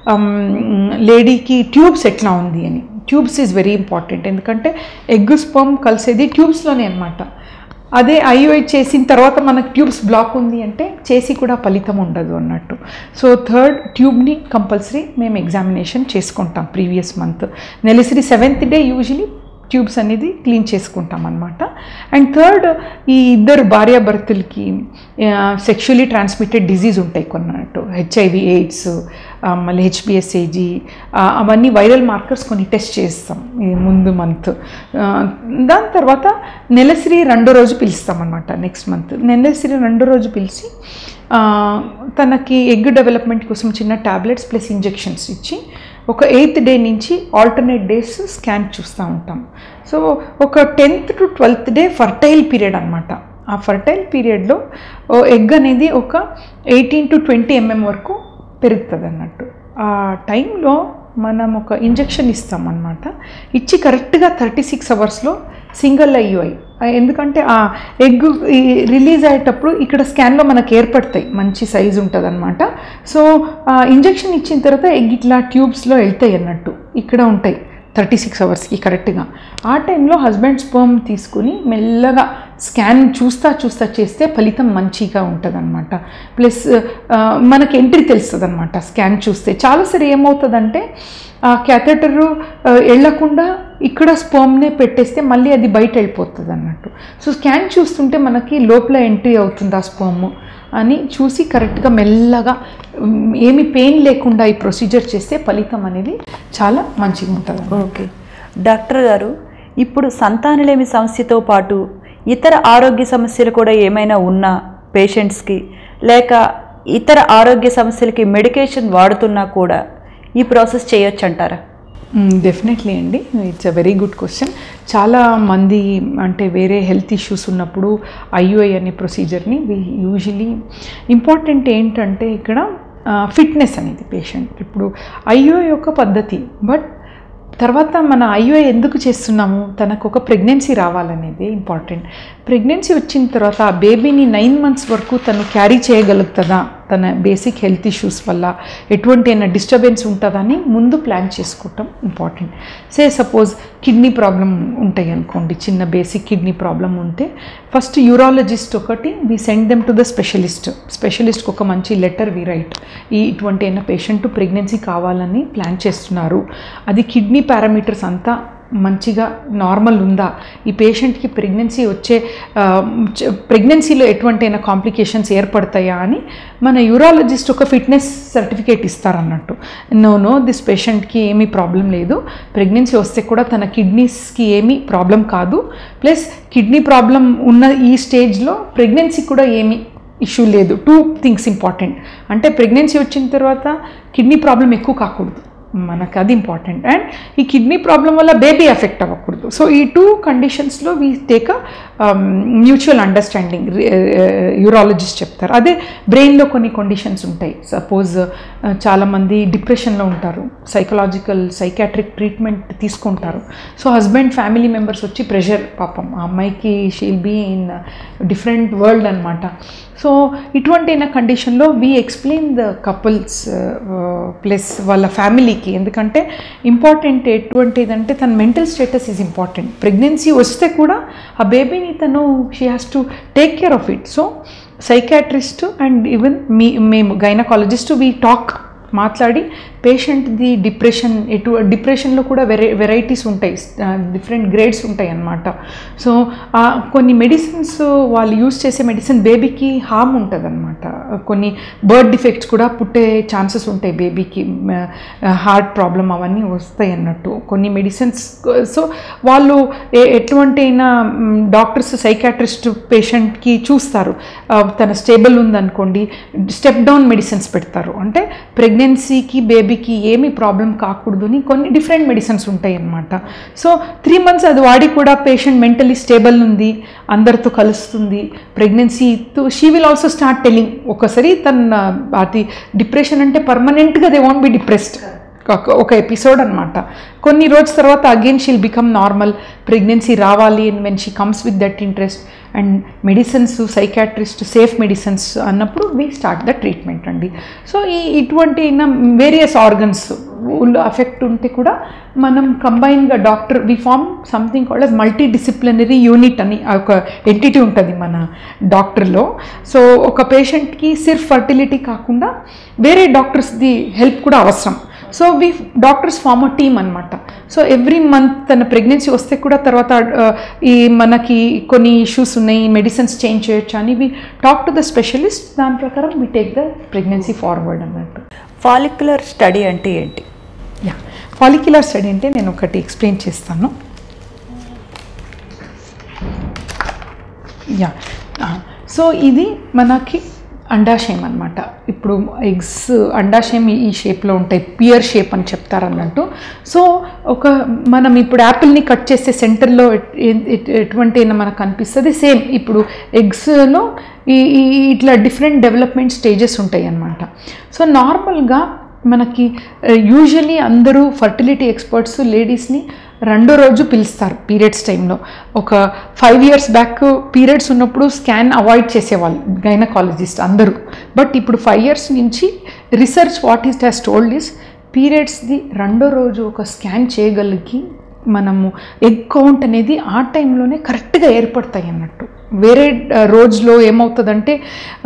లేడీకి ట్యూబ్స్ ఎట్లా ఉంది అని ట్యూబ్స్ ఈజ్ వెరీ ఇంపార్టెంట్ ఎందుకంటే ఎగ్ స్పర్మ్ కలిసేది ట్యూబ్స్లోనే అనమాట అదే ఐఓఐ చేసిన తర్వాత మనకు ట్యూబ్స్ బ్లాక్ ఉంది అంటే చేసి కూడా ఫలితం ఉండదు అన్నట్టు సో థర్డ్ ట్యూబ్ని కంపల్సరీ మేము ఎగ్జామినేషన్ చేసుకుంటాం ప్రీవియస్ మంత్ నెలసరి సెవెంత్ డే యూజువలీ ట్యూబ్స్ అనేది క్లీన్ చేసుకుంటాం అనమాట అండ్ థర్డ్ ఈ ఇద్దరు భార్యాభర్తలకి సెక్షువలీ ట్రాన్స్మిటెడ్ డిజీజ్ ఉంటాయి కొన్నట్టు హెచ్ఐవి ఎయిడ్స్ మళ్ళీ హెచ్పిఎస్ఏజీ అవన్నీ వైరల్ మార్కర్స్ కొన్ని టెస్ట్ చేస్తాం ఈ ముందు మంత్ దాని తర్వాత నెలసిరి రెండో రోజు పిలుస్తాం అనమాట నెక్స్ట్ మంత్ నెలసిరి రెండో రోజు పిలిచి ఆ, తనకి ఎగ్ డెవలప్మెంట్ కోసం చిన్న టాబ్లెట్స్ ప్లస్ ఇంజెక్షన్స్ ఇచ్చి ఒక ఎయిత్ డే నుంచి ఆల్టర్నేట్ డేస్ స్కాన్ చూస్తూ ఉంటాం సో ఒక tenth to twelfth day fertile period అనమాట ఆ ఫర్టైల్ పీరియడ్లో ఎగ్ అనేది ఒక ఎయిటీన్ టు ట్వంటీ ఎంఎం వరకు పెరుగుతుంది అన్నట్టు ఆ టైంలో మనం ఒక ఇంజెక్షన్ ఇస్తాం అనమాట ఇచ్చి కరెక్ట్గా థర్టీ సిక్స్ అవర్స్లో సింగిల్ ఐయుఐ ఎందుకంటే ఆ ఎగ్ రిలీజ్ అయ్యేటప్పుడు ఇక్కడ స్కాన్లో మనకు ఏర్పడతాయి మంచి సైజు ఉంటుంది అనమాట సో ఆ ఇంజెక్షన్ ఇచ్చిన తర్వాత ఎగ్ ఇట్లా ట్యూబ్స్లో వెళ్తాయి అన్నట్టు ఇక్కడ ఉంటాయి థర్టీ సిక్స్ అవర్స్కి కరెక్ట్గా ఆ టైంలో హస్బెండ్ స్పర్మ్ తీసుకుని మెల్లగా స్కాన్ చూస్తా చూస్తా చేస్తే ఫలితం మంచిగా ఉంటుంది అనమాట ప్లస్ మనకి ఎంట్రీ తెలుస్తుంది అనమాట స్కాన్ చూస్తే చాలాసారి ఏమవుతుందంటే ఆ క్యాథెటరు వెళ్ళకుండా ఇక్కడ స్పర్మ్నే పెట్టేస్తే మళ్ళీ అది బయట వెళ్ళిపోతుంది అన్నట్టు సో స్కాన్ చూస్తుంటే మనకి లోపల ఎంట్రీ అవుతుంది ఆ స్పర్మ్ అని చూసి కరెక్ట్గా మెల్లగా ఉమ్, ఏమి పెయిన్ లేకుండా ఈ ప్రొసీజర్ చేస్తే ఫలితం అనేది చాలా మంచిగా ఉంటుంది ఓకే డాక్టర్ గారు ఇప్పుడు సంతానలేమి సమస్యతో పాటు ఇతర ఆరోగ్య సమస్యలు కూడా ఏమైనా ఉన్నా పేషెంట్స్కి లేక ఇతర ఆరోగ్య సమస్యలకి మెడికేషన్ వాడుతున్నా కూడా ఈ ప్రాసెస్ చేయొచ్చు అంటారా డెఫినెట్లీ అండి it's a very good question చాలా మంది అంటే వేరే హెల్త్ ఇష్యూస్ ఉన్నప్పుడు ఐయుఐ అనే ప్రొసీజర్ని యూజువలీ ఇంపార్టెంట్ ఏంటంటే ఇక్కడ ఫిట్నెస్ అనేది పేషెంట్ ఇప్పుడు ఐయుఐ యొక్క పద్ధతి బట్ తర్వాత మన ఐయుఐ ఎందుకు చేస్తున్నాము తనకు ఒక ప్రెగ్నెన్సీ రావాలనేది ఇంపార్టెంట్ ప్రెగ్నెన్సీ వచ్చిన తర్వాత ఆ బేబీని నైన్ మంత్స్ వరకు తను క్యారీ చేయగలుగుతుందా తన బేసిక్ హెల్త్ ఇష్యూస్ వల్ల ఎటువంటి అయినా డిస్టర్బెన్స్ ఉంటుందని ముందు ప్లాన్ చేసుకోవటం important say suppose kidney problem ఉంటాయి అనుకోండి చిన్న బేసిక్ కిడ్నీ ప్రాబ్లం ఉంటే ఫస్ట్ యూరాలజిస్ట్ ఒకటి we send them to the specialist స్పెషలిస్ట్కి ఒక మంచి లెటర్ వి రైట్ ఈ ఇటువంటి అయినా పేషెంట్ ప్రెగ్నెన్సీ కావాలని ప్లాన్ చేస్తున్నారు అది కిడ్నీ పారామీటర్స్ అంతా మంచిగా నార్మల్ ఉందా ఈ పేషెంట్కి ప్రెగ్నెన్సీ వచ్చే ప్రెగ్నెన్సీలో ఎటువంటి అయినా కాంప్లికేషన్స్ ఏర్పడతాయా అని మన యూరాలజిస్ట్ ఒక ఫిట్నెస్ సర్టిఫికేట్ ఇస్తారన్నట్టు నో నో దిస్ పేషెంట్కి ఏమీ ప్రాబ్లం లేదు ప్రెగ్నెన్సీ వస్తే కూడా తన కిడ్నీస్కి ఏమీ ప్రాబ్లం కాదు ప్లస్ కిడ్నీ ప్రాబ్లం ఉన్న ఈ స్టేజ్లో ప్రెగ్నెన్సీ కూడా ఏమీ ఇష్యూ లేదు టూ థింగ్స్ ఇంపార్టెంట్ అంటే ప్రెగ్నెన్సీ వచ్చిన తర్వాత కిడ్నీ ప్రాబ్లం ఎక్కువ కాకూడదు మనకు అది ఇంపార్టెంట్ అండ్ ఈ కిడ్నీ ప్రాబ్లం వల్ల బేబీ ఎఫెక్ట్ అవ్వకూడదు సో ఈ టూ కండిషన్స్లో we take a mutual understanding urologist చెప్తారు అదే బ్రెయిన్లో కొన్ని కండిషన్స్ ఉంటాయి సపోజ్ చాలామంది డిప్రెషన్లో ఉంటారు సైకలాజికల్ సైకాట్రిక్ ట్రీట్మెంట్ తీసుకుంటారు సో హస్బెండ్ ఫ్యామిలీ మెంబర్స్ వచ్చి ప్రెషర్ పాపం ఆ అమ్మాయికి she'll be in different world అనమాట సో ఇటువంటి అయిన కండిషన్లో we explain the couples plus వాళ్ళ ఫ్యామిలీకి ఎందుకంటే ఇంపార్టెంట్ ఎటువంటిదంటే తన mental status is important pregnancy వస్తే కూడా ఆ బేబీని తను she has to take care of it so psychiatrist and even me మేము గైనకాలజిస్ట్ వీ టాక్ మాట్లాడి పేషెంట్ది డిప్రెషన్ ఎటు డిప్రెషన్లో కూడా వెరై వెరైటీస్ ఉంటాయి డిఫరెంట్ గ్రేడ్స్ ఉంటాయి అన్నమాట సో కొన్ని మెడిసిన్స్ వాళ్ళు యూస్ చేసే మెడిసిన్ బేబీకి హార్మ్ ఉంటుంది అనమాట కొన్ని బర్త్ డిఫెక్ట్స్ కూడా పుట్టే ఛాన్సెస్ ఉంటాయి బేబీకి హార్ట్ ప్రాబ్లం అవన్నీ వస్తాయి అన్నట్టు కొన్ని మెడిసిన్స్ సో వాళ్ళు ఏ- ఎటువంటి అయినా డాక్టర్స్ సైకాట్రిస్ట్ పేషెంట్కి చూస్తారు ఆ, తన స్టేబుల్ ఉందనుకోండి స్టెప్ డౌన్ మెడిసిన్స్ పెడతారు అంటే ప్రెగ్నెన్సీకి బేబీకి ఏమీ ప్రాబ్లం కాకూడదు అని కొన్ని డిఫరెంట్ మెడిసిన్స్ ఉంటాయి అన్నమాట సో త్రీ మంత్స్ అది వాడి కూడా పేషెంట్ మెంటలీ స్టేబుల్ ఉంది అందరితో కలుస్తుంది pregnancy she will also start telling ఒకసారి తన అది డిప్రెషన్ అంటే పర్మనెంట్గా దే వాంట్ బి డిప్రెస్డ్ ఒక ఒక ఎపిసోడ్ అనమాట కొన్ని రోజుల తర్వాత again she'll become normal pregnancy రావాలి and when she comes with that interest and medicines psychiatrist safe medicines అన్నప్పుడు వీ స్టార్ట్ ద ట్రీట్మెంట్ అండి సో ఈ ఇటువంటి వేరియస్ ఆర్గన్స్ అఫెక్ట్ ఉంటే కూడా మనం కంబైన్గా doctor we form something called as multidisciplinary unit అని ఒక ఎంటిటీ ఉంటుంది మన డాక్టర్లో సో ఒక పేషెంట్కి సిర్ఫ్ ఫర్టిలిటీ కాకుండా వేరే డాక్టర్స్ది హెల్ప్ కూడా అవసరం so we doctors form a team అనమాట సో ఎవ్రీ మంత్ తన ప్రెగ్నెన్సీ వస్తే కూడా తర్వాత ఆ, ఈ మనకి కొన్ని ఇష్యూస్ ఉన్నాయి మెడిసిన్స్ చేంజ్ చేయొచ్చు అని we talk to the specialist దాని ప్రకారం we take the pregnancy forward అన్నట్టు ఫాలిక్యులర్ స్టడీ అంటే ఏంటి యా ఫాలిక్యులర్ స్టడీ అంటే నేను ఒకటి ఎక్స్ప్లెయిన్ చేస్తాను యా సో ఇది మనకి అండాశయం అనమాట ఇప్పుడు ఎగ్స్ అండాశయం ఈ షేప్లో ఉంటాయి పియర్ షేప్ అని చెప్తారు అన్నట్టు సో ఒక మనం ఇప్పుడు యాపిల్ని కట్ చేస్తే సెంటర్లో ఎటువంటి అయినా మనకు కనిపిస్తుంది సేమ్ ఇప్పుడు ఎగ్స్లో ఈ ఈ- ఇట్లా డిఫరెంట్ డెవలప్మెంట్ స్టేజెస్ ఉంటాయి అన్నమాట సో నార్మల్గా మనకి యూజువలీ అందరూ ఫర్టిలిటీ ఎక్స్పర్ట్స్ లేడీస్ని రెండో రోజు పిలుస్తారు పీరియడ్స్ టైంలో ఒక ఫైవ్ ఇయర్స్ బ్యాక్ పీరియడ్స్ ఉన్నప్పుడు స్కాన్ అవాయిడ్ చేసేవాళ్ళు గైనకాలజిస్ట్ అందరూ బట్ ఇప్పుడు ఫైవ్ ఇయర్స్ నుంచి research what is has told is పీరియడ్స్ది రెండో రోజు ఒక స్కాన్ చేయగలిగి మనము ఎగ్ కౌంట్ అనేది ఆ టైంలోనే కరెక్ట్గా ఏర్పడతాయి అన్నట్టు వేరే ఆ, రోజులో ఏమవుతుందంటే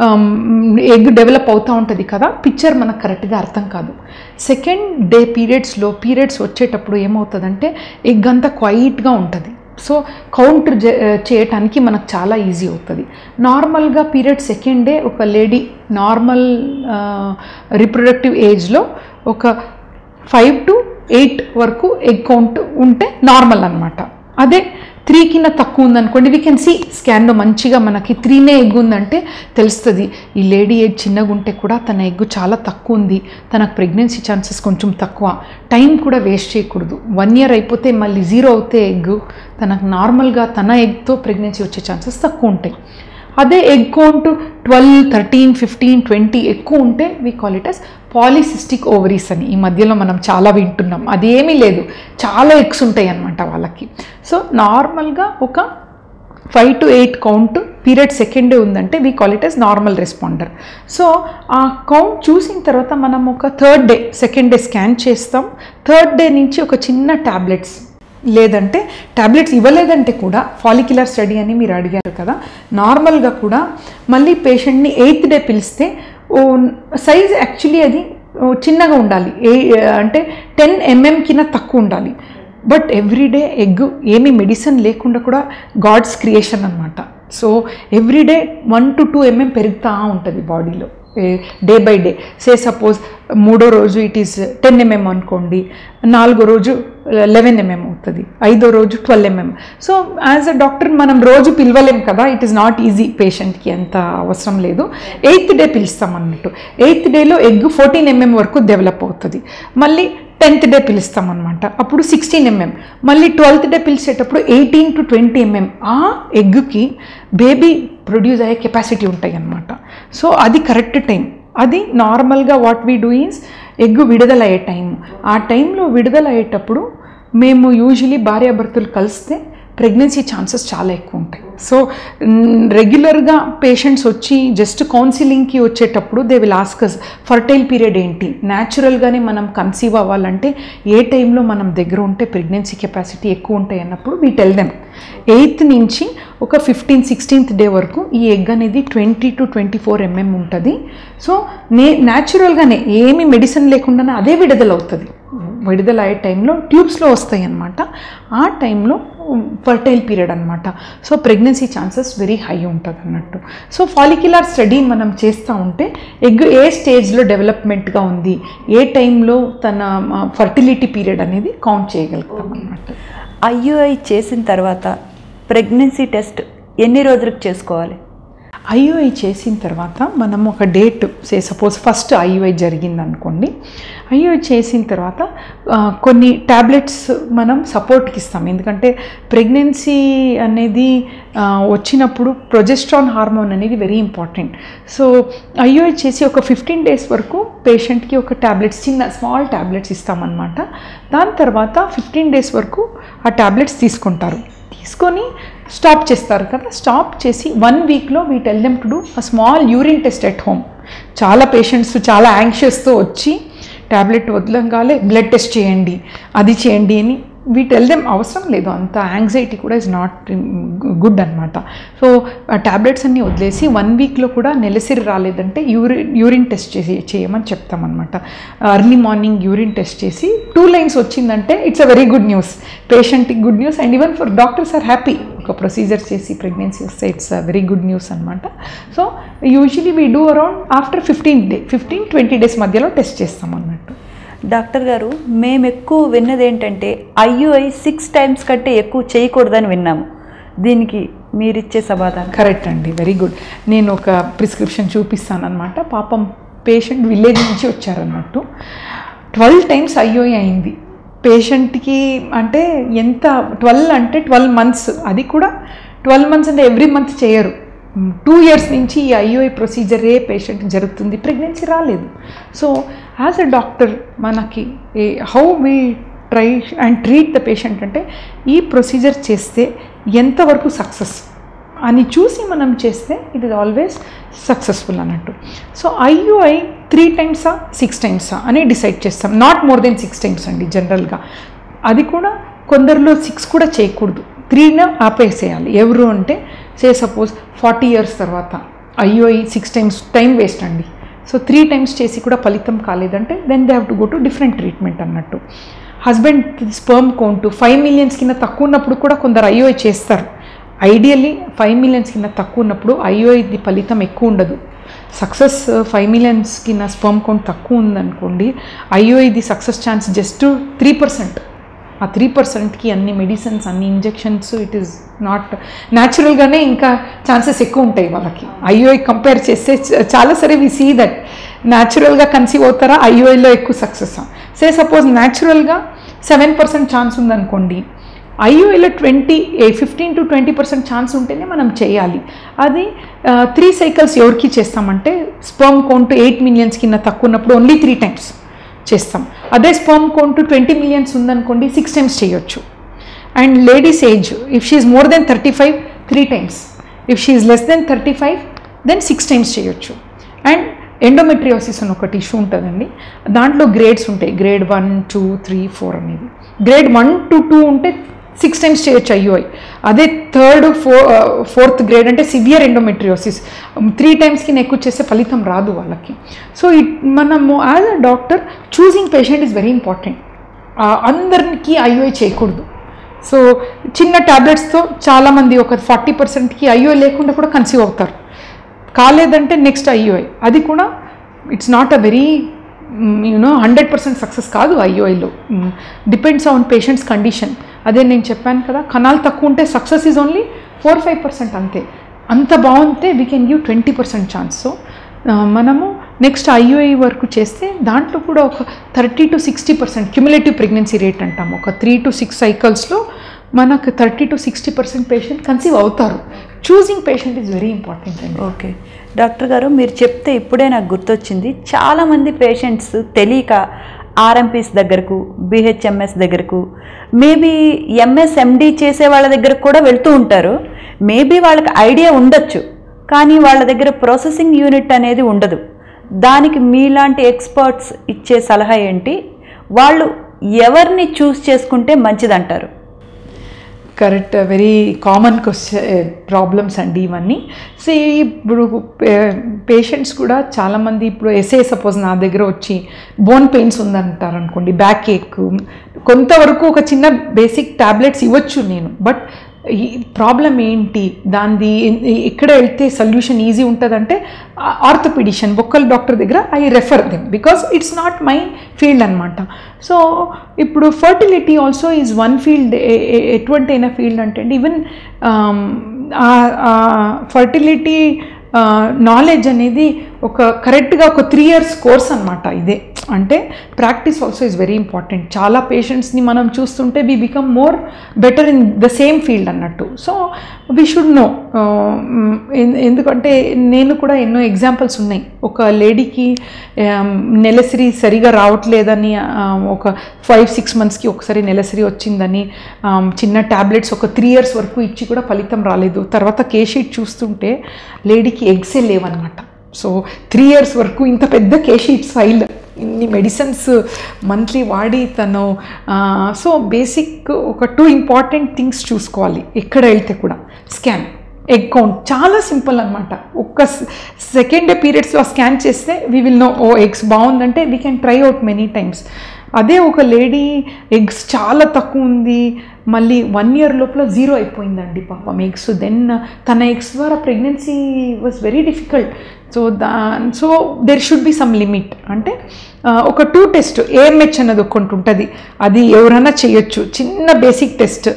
ఎగ్ డెవలప్ అవుతూ ఉంటుంది కదా పిక్చర్ మనకు కరెక్ట్గా అర్థం కాదు సెకండ్ డే పీరియడ్స్లో పీరియడ్స్ వచ్చేటప్పుడు ఏమవుతుందంటే ఎగ్ అంతా క్వైట్గా ఉంటుంది సో కౌంటర్ చేయటానికి మనకు చాలా ఈజీ అవుతుంది నార్మల్గా పీరియడ్ సెకండ్ డే ఒక లేడీ నార్మల్ రిప్రొడక్టివ్ ఏజ్లో ఒక ఫైవ్ టు ఎయిట్ వరకు ఎగ్ కౌంట్ ఉంటే నార్మల్ అనమాట అదే త్రీ కింద తక్కువ ఉందనుకోండి వీ కెన్ సీ స్కాన్లో మంచిగా మనకి త్రీనే ఎగ్ ఉందంటే తెలుస్తుంది ఈ లేడీ ఎగ్ చిన్నగా ఉంటే కూడా తన ఎగ్ చాలా తక్కువ ఉంది తనకు ప్రెగ్నెన్సీ ఛాన్సెస్ కొంచెం తక్కువ టైం కూడా వేస్ట్ చేయకూడదు వన్ ఇయర్ అయిపోతే మళ్ళీ జీరో అవుతే ఎగ్ తనకు నార్మల్గా తన ఎగ్తో ప్రెగ్నెన్సీ వచ్చే ఛాన్సెస్ తక్కువ ఉంటాయి అదే egg count twelve thirteen fifteen twenty ఎక్కువ ఉంటే we call it as polycystic ovaries అని ఈ మధ్యలో మనం చాలా వింటున్నాం అదేమీ లేదు చాలా ఎగ్స్ ఉంటాయి అన్నమాట వాళ్ళకి సో నార్మల్గా ఒక five to eight count period second day ఉందంటే we call it as normal responder so ఆ కౌంట్ చూసిన తర్వాత మనం ఒక third day second day scan చేస్తాం థర్డ్ డే నుంచి ఒక చిన్న ట్యాబ్లెట్స్ లేదంటే ట్యాబ్లెట్స్ ఇవ్వలేదంటే కూడా ఫాలిక్యులర్ స్టడీ అని మీరు అడిగారు కదా నార్మల్గా కూడా మళ్ళీ పేషెంట్ని ఎయిత్ డే పిలిస్తే ఓ సైజ్ యాక్చువల్లీ అది ఓ చిన్నగా ఉండాలి ఏ అంటే టెన్ ఎంఎం కింద తక్కువ ఉండాలి బట్ ఎవ్రీడే ఎగ్ ఏమీ మెడిసిన్ లేకుండా కూడా గాడ్స్ క్రియేషన్ అనమాట so every day one to two mm పెరుగుతూ ఉంటుంది బాడీలో day by day say suppose మూడో రోజు ఇట్ ఈస్ టెన్ ఎంఎం అనుకోండి నాలుగో రోజు లెవెన్ ఎంఎం అవుతుంది ఐదో రోజు twelve mm so as a doctor మనం రోజు పిలవలేం కదా ఇట్ ఈస్ నాట్ ఈజీ పేషెంట్కి ఎంత అవసరం లేదు ఎయిత్ డే పిలుస్తాం అన్నట్టు ఎయిత్ డేలో ఎగ్ ఫోర్టీన్ ఎంఎం వరకు డెవలప్ అవుతుంది మళ్ళీ టెన్త్ డే పిలుస్తాం అనమాట అప్పుడు సిక్స్టీన్ ఎంఎం మళ్ళీ ట్వెల్త్ డే పిలిచేటప్పుడు ఎయిటీన్ టు ట్వంటీ ఎంఎం ఆ ఎగ్కి బేబీ ప్రొడ్యూస్ అయ్యే కెపాసిటీ ఉంటాయి అన్నమాట సో అది కరెక్ట్ టైం అది నార్మల్గా what we do is egg విడుదల అయ్యే టైం ఆ టైంలో విడుదల అయ్యేటప్పుడు మేము యూజువలీ భార్యాభర్తలు కలిస్తే ప్రెగ్నెన్సీ ఛాన్సెస్ చాలా ఎక్కువ ఉంటాయి సో రెగ్యులర్గా పేషెంట్స్ వచ్చి జస్ట్ కౌన్సిలింగ్కి వచ్చేటప్పుడు they will ask us fertile period ఏంటి న్యాచురల్గానే మనం కన్సీవ్ అవ్వాలంటే ఏ టైంలో మనం దగ్గర ఉంటే ప్రెగ్నెన్సీ కెపాసిటీ ఎక్కువ ఉంటాయి అన్నప్పుడు వీ టెల్ దెమ్ ఎయిత్ నుంచి ఒక ఫిఫ్టీన్ సిక్స్టీన్త్ డే వరకు ఈ ఎగ్ అనేది twenty to twenty four mm ఉంటుంది సో నే న్యాచురల్గానే ఏమి మెడిసిన్ లేకుండానే అదే విడుదలవుతుంది విడుదల అయ్యే టైంలో ట్యూబ్స్లో వస్తాయి అన్నమాట ఆ టైంలో ఫర్టైల్ పీరియడ్ అనమాట so pregnancy chances very high ఉంటుంది అన్నట్టు సో ఫాలిక్యులర్ స్టడీ మనం చేస్తూ ఉంటే ఎగ్ ఏ స్టేజ్లో డెవలప్మెంట్గా ఉంది ఏ టైంలో తన ఫర్టిలిటీ పీరియడ్ అనేది కౌంట్ చేయగలుగుతాం అన్నమాట ఐయుఐ చేసిన తర్వాత ప్రెగ్నెన్సీ టెస్ట్ ఎన్ని రోజులకు చేసుకోవాలి ఐయుఐ చేసిన తర్వాత మనం ఒక date say suppose first IUI జరిగింది అనుకోండి ఐయుఐ చేసిన తర్వాత ఆ, కొన్ని ట్యాబ్లెట్స్ మనం సపోర్ట్కి ఇస్తాం ఎందుకంటే ప్రెగ్నెన్సీ అనేది ఆ, వచ్చినప్పుడు ప్రొజెస్ట్రాన్ హార్మోన్ అనేది వెరీ ఇంపార్టెంట్ సో ఐయుఐ చేసి ఒక ఫిఫ్టీన్ డేస్ వరకు పేషెంట్కి ఒక ట్యాబ్లెట్స్ చిన్న స్మాల్ ట్యాబ్లెట్స్ ఇస్తామన్నమాట దాని తర్వాత ఫిఫ్టీన్ డేస్ వరకు ఆ ట్యాబ్లెట్స్ తీసుకుంటారు తీసుకొని స్టాప్ చేస్తారు కదా స్టాప్ చేసి వన్ వీక్లో we tell them to do a small urine test at home చాలా పేషెంట్స్ చాలా యాంగ్షియస్తో వచ్చి ట్యాబ్లెట్ వదలంగానే బ్లడ్ టెస్ట్ చేయండి అది చేయండి అని వీ టెల్ దెమ్ అవసరం లేదు అంత యాంగ్జైటీ కూడా ఇస్ నాట్ గుడ్ అనమాట సో ఆ ట్యాబ్లెట్స్ అన్నీ వదిలేసి వన్ వీక్లో కూడా నెలసిరి రాలేదంటే యూరిన్ యూరిన్ టెస్ట్ చేసి చేయమని చెప్తామన్నమాట అర్లీ మార్నింగ్ యూరిన్ టెస్ట్ చేసి టూ లైన్స్ వచ్చిందంటే it's a very good news పేషెంట్కి good news and even for doctors are happy ఒక ప్రొసీజర్ చేసి ప్రెగ్నెన్సీ వస్తే it's a very good news అనమాట so usually we do around after fifteen day fifteen twenty days మధ్యలో టెస్ట్ చేస్తాం అన్నట్టు డాక్టర్ గారు మేము ఎక్కువ విన్నది ఏంటంటే ఐయుఐ సిక్స్ టైమ్స్ కంటే ఎక్కువ చేయకూడదని విన్నాము దీనికి మీరిచ్చే సమాధానం కరెక్ట్ అండి వెరీ గుడ్ నేను ఒక ప్రిస్క్రిప్షన్ చూపిస్తానమాట పాపం పేషెంట్ విలేజ్ నుంచి వచ్చారన్నట్టు ట్వెల్వ్ టైమ్స్ ఐఓఐ అయింది పేషెంట్కి అంటే ఎంత ట్వెల్వ్ అంటే ట్వెల్వ్ మంత్స్ అది కూడా ట్వెల్వ్ మంత్స్ అంటే ఎవ్రీ మంత్ చేయరు టూ ఇయర్స్ నుంచి ఈ ఐఓఐ ప్రొసీజరే పేషెంట్ జరుగుతుంది ప్రెగ్నెన్సీ రాలేదు సో యాజ్ అ డాక్టర్ మనకి how we try and treat the patient అంటే ఈ ప్రొసీజర్ చేస్తే ఎంతవరకు సక్సెస్ అని చూసి మనం చేస్తే ఇట్ ఇస్ ఆల్వేస్ సక్సెస్ఫుల్ అన్నట్టు సో ఐయుఐ త్రీ టైమ్సా సిక్స్ టైమ్సా అని డిసైడ్ చేస్తాం not more than six times అండి జనరల్గా అది కూడా కొందరిలో సిక్స్ కూడా చేయకూడదు త్రీన ఆపేసేయాలి ఎవరు అంటే సే సపోజ్ ఫార్టీ ఇయర్స్ తర్వాత IUI six times time waste అండి సో త్రీ టైమ్స్ చేసి కూడా ఫలితం కాలేదంటే then they have to go to different treatment అన్నట్టు husband sperm count five millions కింద తక్కువ ఉన్నప్పుడు కూడా కొందరు ఐఓఐ చేస్తారు ఐడియల్లీ ఫైవ్ మిలియన్స్ కింద తక్కువ ఉన్నప్పుడు ఐఓఐది ఫలితం ఎక్కువ ఉండదు సక్సెస్ ఫైవ్ మిలియన్స్ కింద స్పర్మ్ కౌంట్ తక్కువ ఉందనుకోండి ఐఓఐది success chance just three percent ఆ త్రీ పర్సెంట్కి అన్ని మెడిసిన్స్ అన్ని ఇంజెక్షన్స్ ఇట్ ఈస్ నాట్ న్యాచురల్గానే ఇంకా ఛాన్సెస్ ఎక్కువ ఉంటాయి వాళ్ళకి ఐఓఐ కంపేర్ చేస్తే చ- చాలా సరే వి సీ దట్ న్యాచురల్గా కన్సీవ్ అవుతారా ఐఓఐలో ఎక్కువ సక్సెస్ సే సపోజ్ న్యాచురల్గా సెవెన్ పర్సెంట్ ఛాన్స్ ఉందనుకోండి ఐఓఐలో twenty fifteen to twenty percent chance ఉంటేనే మనం చేయాలి అది త్రీ సైకిల్స్ ఎవరికి చేస్తామంటే స్పర్మ్ కౌంట్ ఎయిట్ మిలియన్స్ కింద తక్కువ ఉన్నప్పుడు ఓన్లీ త్రీ టైమ్స్ చేస్తాం అదే స్పర్మ్ కౌంట్ ట్వంటీ మిలియన్స్ ఉందనుకోండి సిక్స్ టైమ్స్ చేయొచ్చు and ladies age if she is more than thirty five three times if she is less than thirty five then six times చేయొచ్చు అండ్ ఎండోమెట్రియోసిస్ అని ఒకటి ఇష్యూ ఉంటుందండి దాంట్లో గ్రేడ్స్ ఉంటాయి grade one two three four అనేది గ్రేడ్ వన్ టు టూ ఉంటే సిక్స్ టైమ్స్ చేయొచ్చు ఐయుఐ అదే థర్డ్ ఫోర్ ఫోర్త్ గ్రేడ్ అంటే సివియర్ ఎండోమెట్రియోసిస్ త్రీ టైమ్స్కి ఎక్కువ చేస్తే ఫలితం రాదు వాళ్ళకి సో ఇట్ మనము as a doctor choosing patient is very important అందరికి ఐయుఐ చేయకూడదు సో చిన్న ట్యాబ్లెట్స్తో చాలామంది ఒక ఫార్టీ పర్సెంట్కి ఐయుఐ లేకుండా కూడా కన్సీవ్ అవుతారు కాలేదంటే నెక్స్ట్ ఐయుఐ అది కూడా it's not a very you know hundred percent success కాదు ఐయుఐలో డిపెండ్స్ ఆన్ పేషెంట్స్ కండిషన్ అదే నేను చెప్పాను కదా కణాలు తక్కువ ఉంటే success is only four five percent అంతే అంత బాగుంటే we can give twenty percent chance so మనము నెక్స్ట్ ఐయుఐ వరకు చేస్తే దాంట్లో కూడా ఒక thirty to sixty percent cumulative pregnancy rate అంటాం ఒక త్రీ టు సిక్స్ సైకిల్స్లో మనకు thirty to sixty percent patient conceive అవుతారు choosing patient is very important అండి ఓకే డాక్టర్ గారు మీరు చెప్తే ఇప్పుడే నాకు గుర్తొచ్చింది చాలామంది పేషెంట్స్ తెలియక ఆర్ఎంపీస్ దగ్గరకు బిహెచ్ఎంఎస్ దగ్గరకు మేబీ ఎంఎస్ ఎండి చేసే వాళ్ళ దగ్గరకు కూడా వెళ్తూ ఉంటారు మేబీ వాళ్ళకి ఐడియా ఉండొచ్చు కానీ వాళ్ళ దగ్గర ప్రాసెసింగ్ యూనిట్ అనేది ఉండదు దానికి మీలాంటి ఎక్స్పర్ట్స్ ఇచ్చే సలహా ఏంటి వాళ్ళు ఎవరిని చూస్ చేసుకుంటే మంచిదంటారు correct very common question problems అండి ఇవన్నీ సో ఇప్పుడు పేషెంట్స్ కూడా చాలామంది ఇప్పుడు ఎస్ఏ సపోజ్ నా దగ్గర వచ్చి బోన్ పెయిన్స్ ఉందంటారు అనుకోండి బ్యాక్ ఏక్ కొంతవరకు ఒక చిన్న బేసిక్ టాబ్లెట్స్ ఇవ్వచ్చు నేను బట్ ఈ ప్రాబ్లం ఏంటి దానిది ఎక్కడ వెళ్తే సొల్యూషన్ ఈజీ ఉంటుందంటే ఆర్థోపిడిషన్ బొక్కల్ డాక్టర్ దగ్గర I refer them because it's not my field అనమాట సో ఇప్పుడు fertility also is one field ఎటువంటి అయినా ఫీల్డ్ అంటే ఈవెన్ ఫర్టిలిటీ నాలెడ్జ్ అనేది ఒక కరెక్ట్గా ఒక త్రీ ఇయర్స్ కోర్స్ అనమాట ఇదే అంటే practice also is very important చాలా పేషెంట్స్ని మనం చూస్తుంటే we become more better in the same field అన్నట్టు సో వి షుడ్ నో ఎందుకంటే నేను కూడా ఎన్నో ఎగ్జాంపుల్స్ ఉన్నాయి ఒక లేడీకి నెలసరి సరిగా రావట్లేదని ఒక ఫైవ్ సిక్స్ మంత్స్కి ఒకసారి నెలసరి వచ్చిందని చిన్న ట్యాబ్లెట్స్ ఒక త్రీ ఇయర్స్ వరకు ఇచ్చి కూడా ఫలితం రాలేదు తర్వాత కేషీట్ చూస్తుంటే లేడీకి ఎగ్సే లేవన్నమాట సో త్రీ ఇయర్స్ వరకు ఇంత పెద్ద కేషీట్స్ ఫైల్ ఇన్ని మెడిసిన్స్ మంత్లీ వాడి తను సో బేసిక్ ఒక టూ ఇంపార్టెంట్ థింగ్స్ చూసుకోవాలి ఎక్కడ వెళ్తే కూడా స్కాన్ ఎగ్ కౌంట్ చాలా సింపుల్ అనమాట ఒక్క సెకండ్ పీరియడ్స్లో స్కాన్ చేస్తే వీ విల్ నో ఓ ఎగ్స్ బాగుందంటే we can try out many times అదే ఒక లేడీ ఎగ్స్ చాలా తక్కువ ఉంది మళ్ళీ వన్ ఇయర్ లోపల జీరో అయిపోయిందండి పాపం ఎగ్స్ దెన్ తన ఎగ్స్ ద్వారా pregnancy was very difficult so దా so there should be some limit అంటే ఒక టూ టెస్ట్ ఏఎంహెచ్ అన్నది ఒకటి ఉంటుంది అది ఎవరైనా చేయొచ్చు చిన్న బేసిక్ టెస్ట్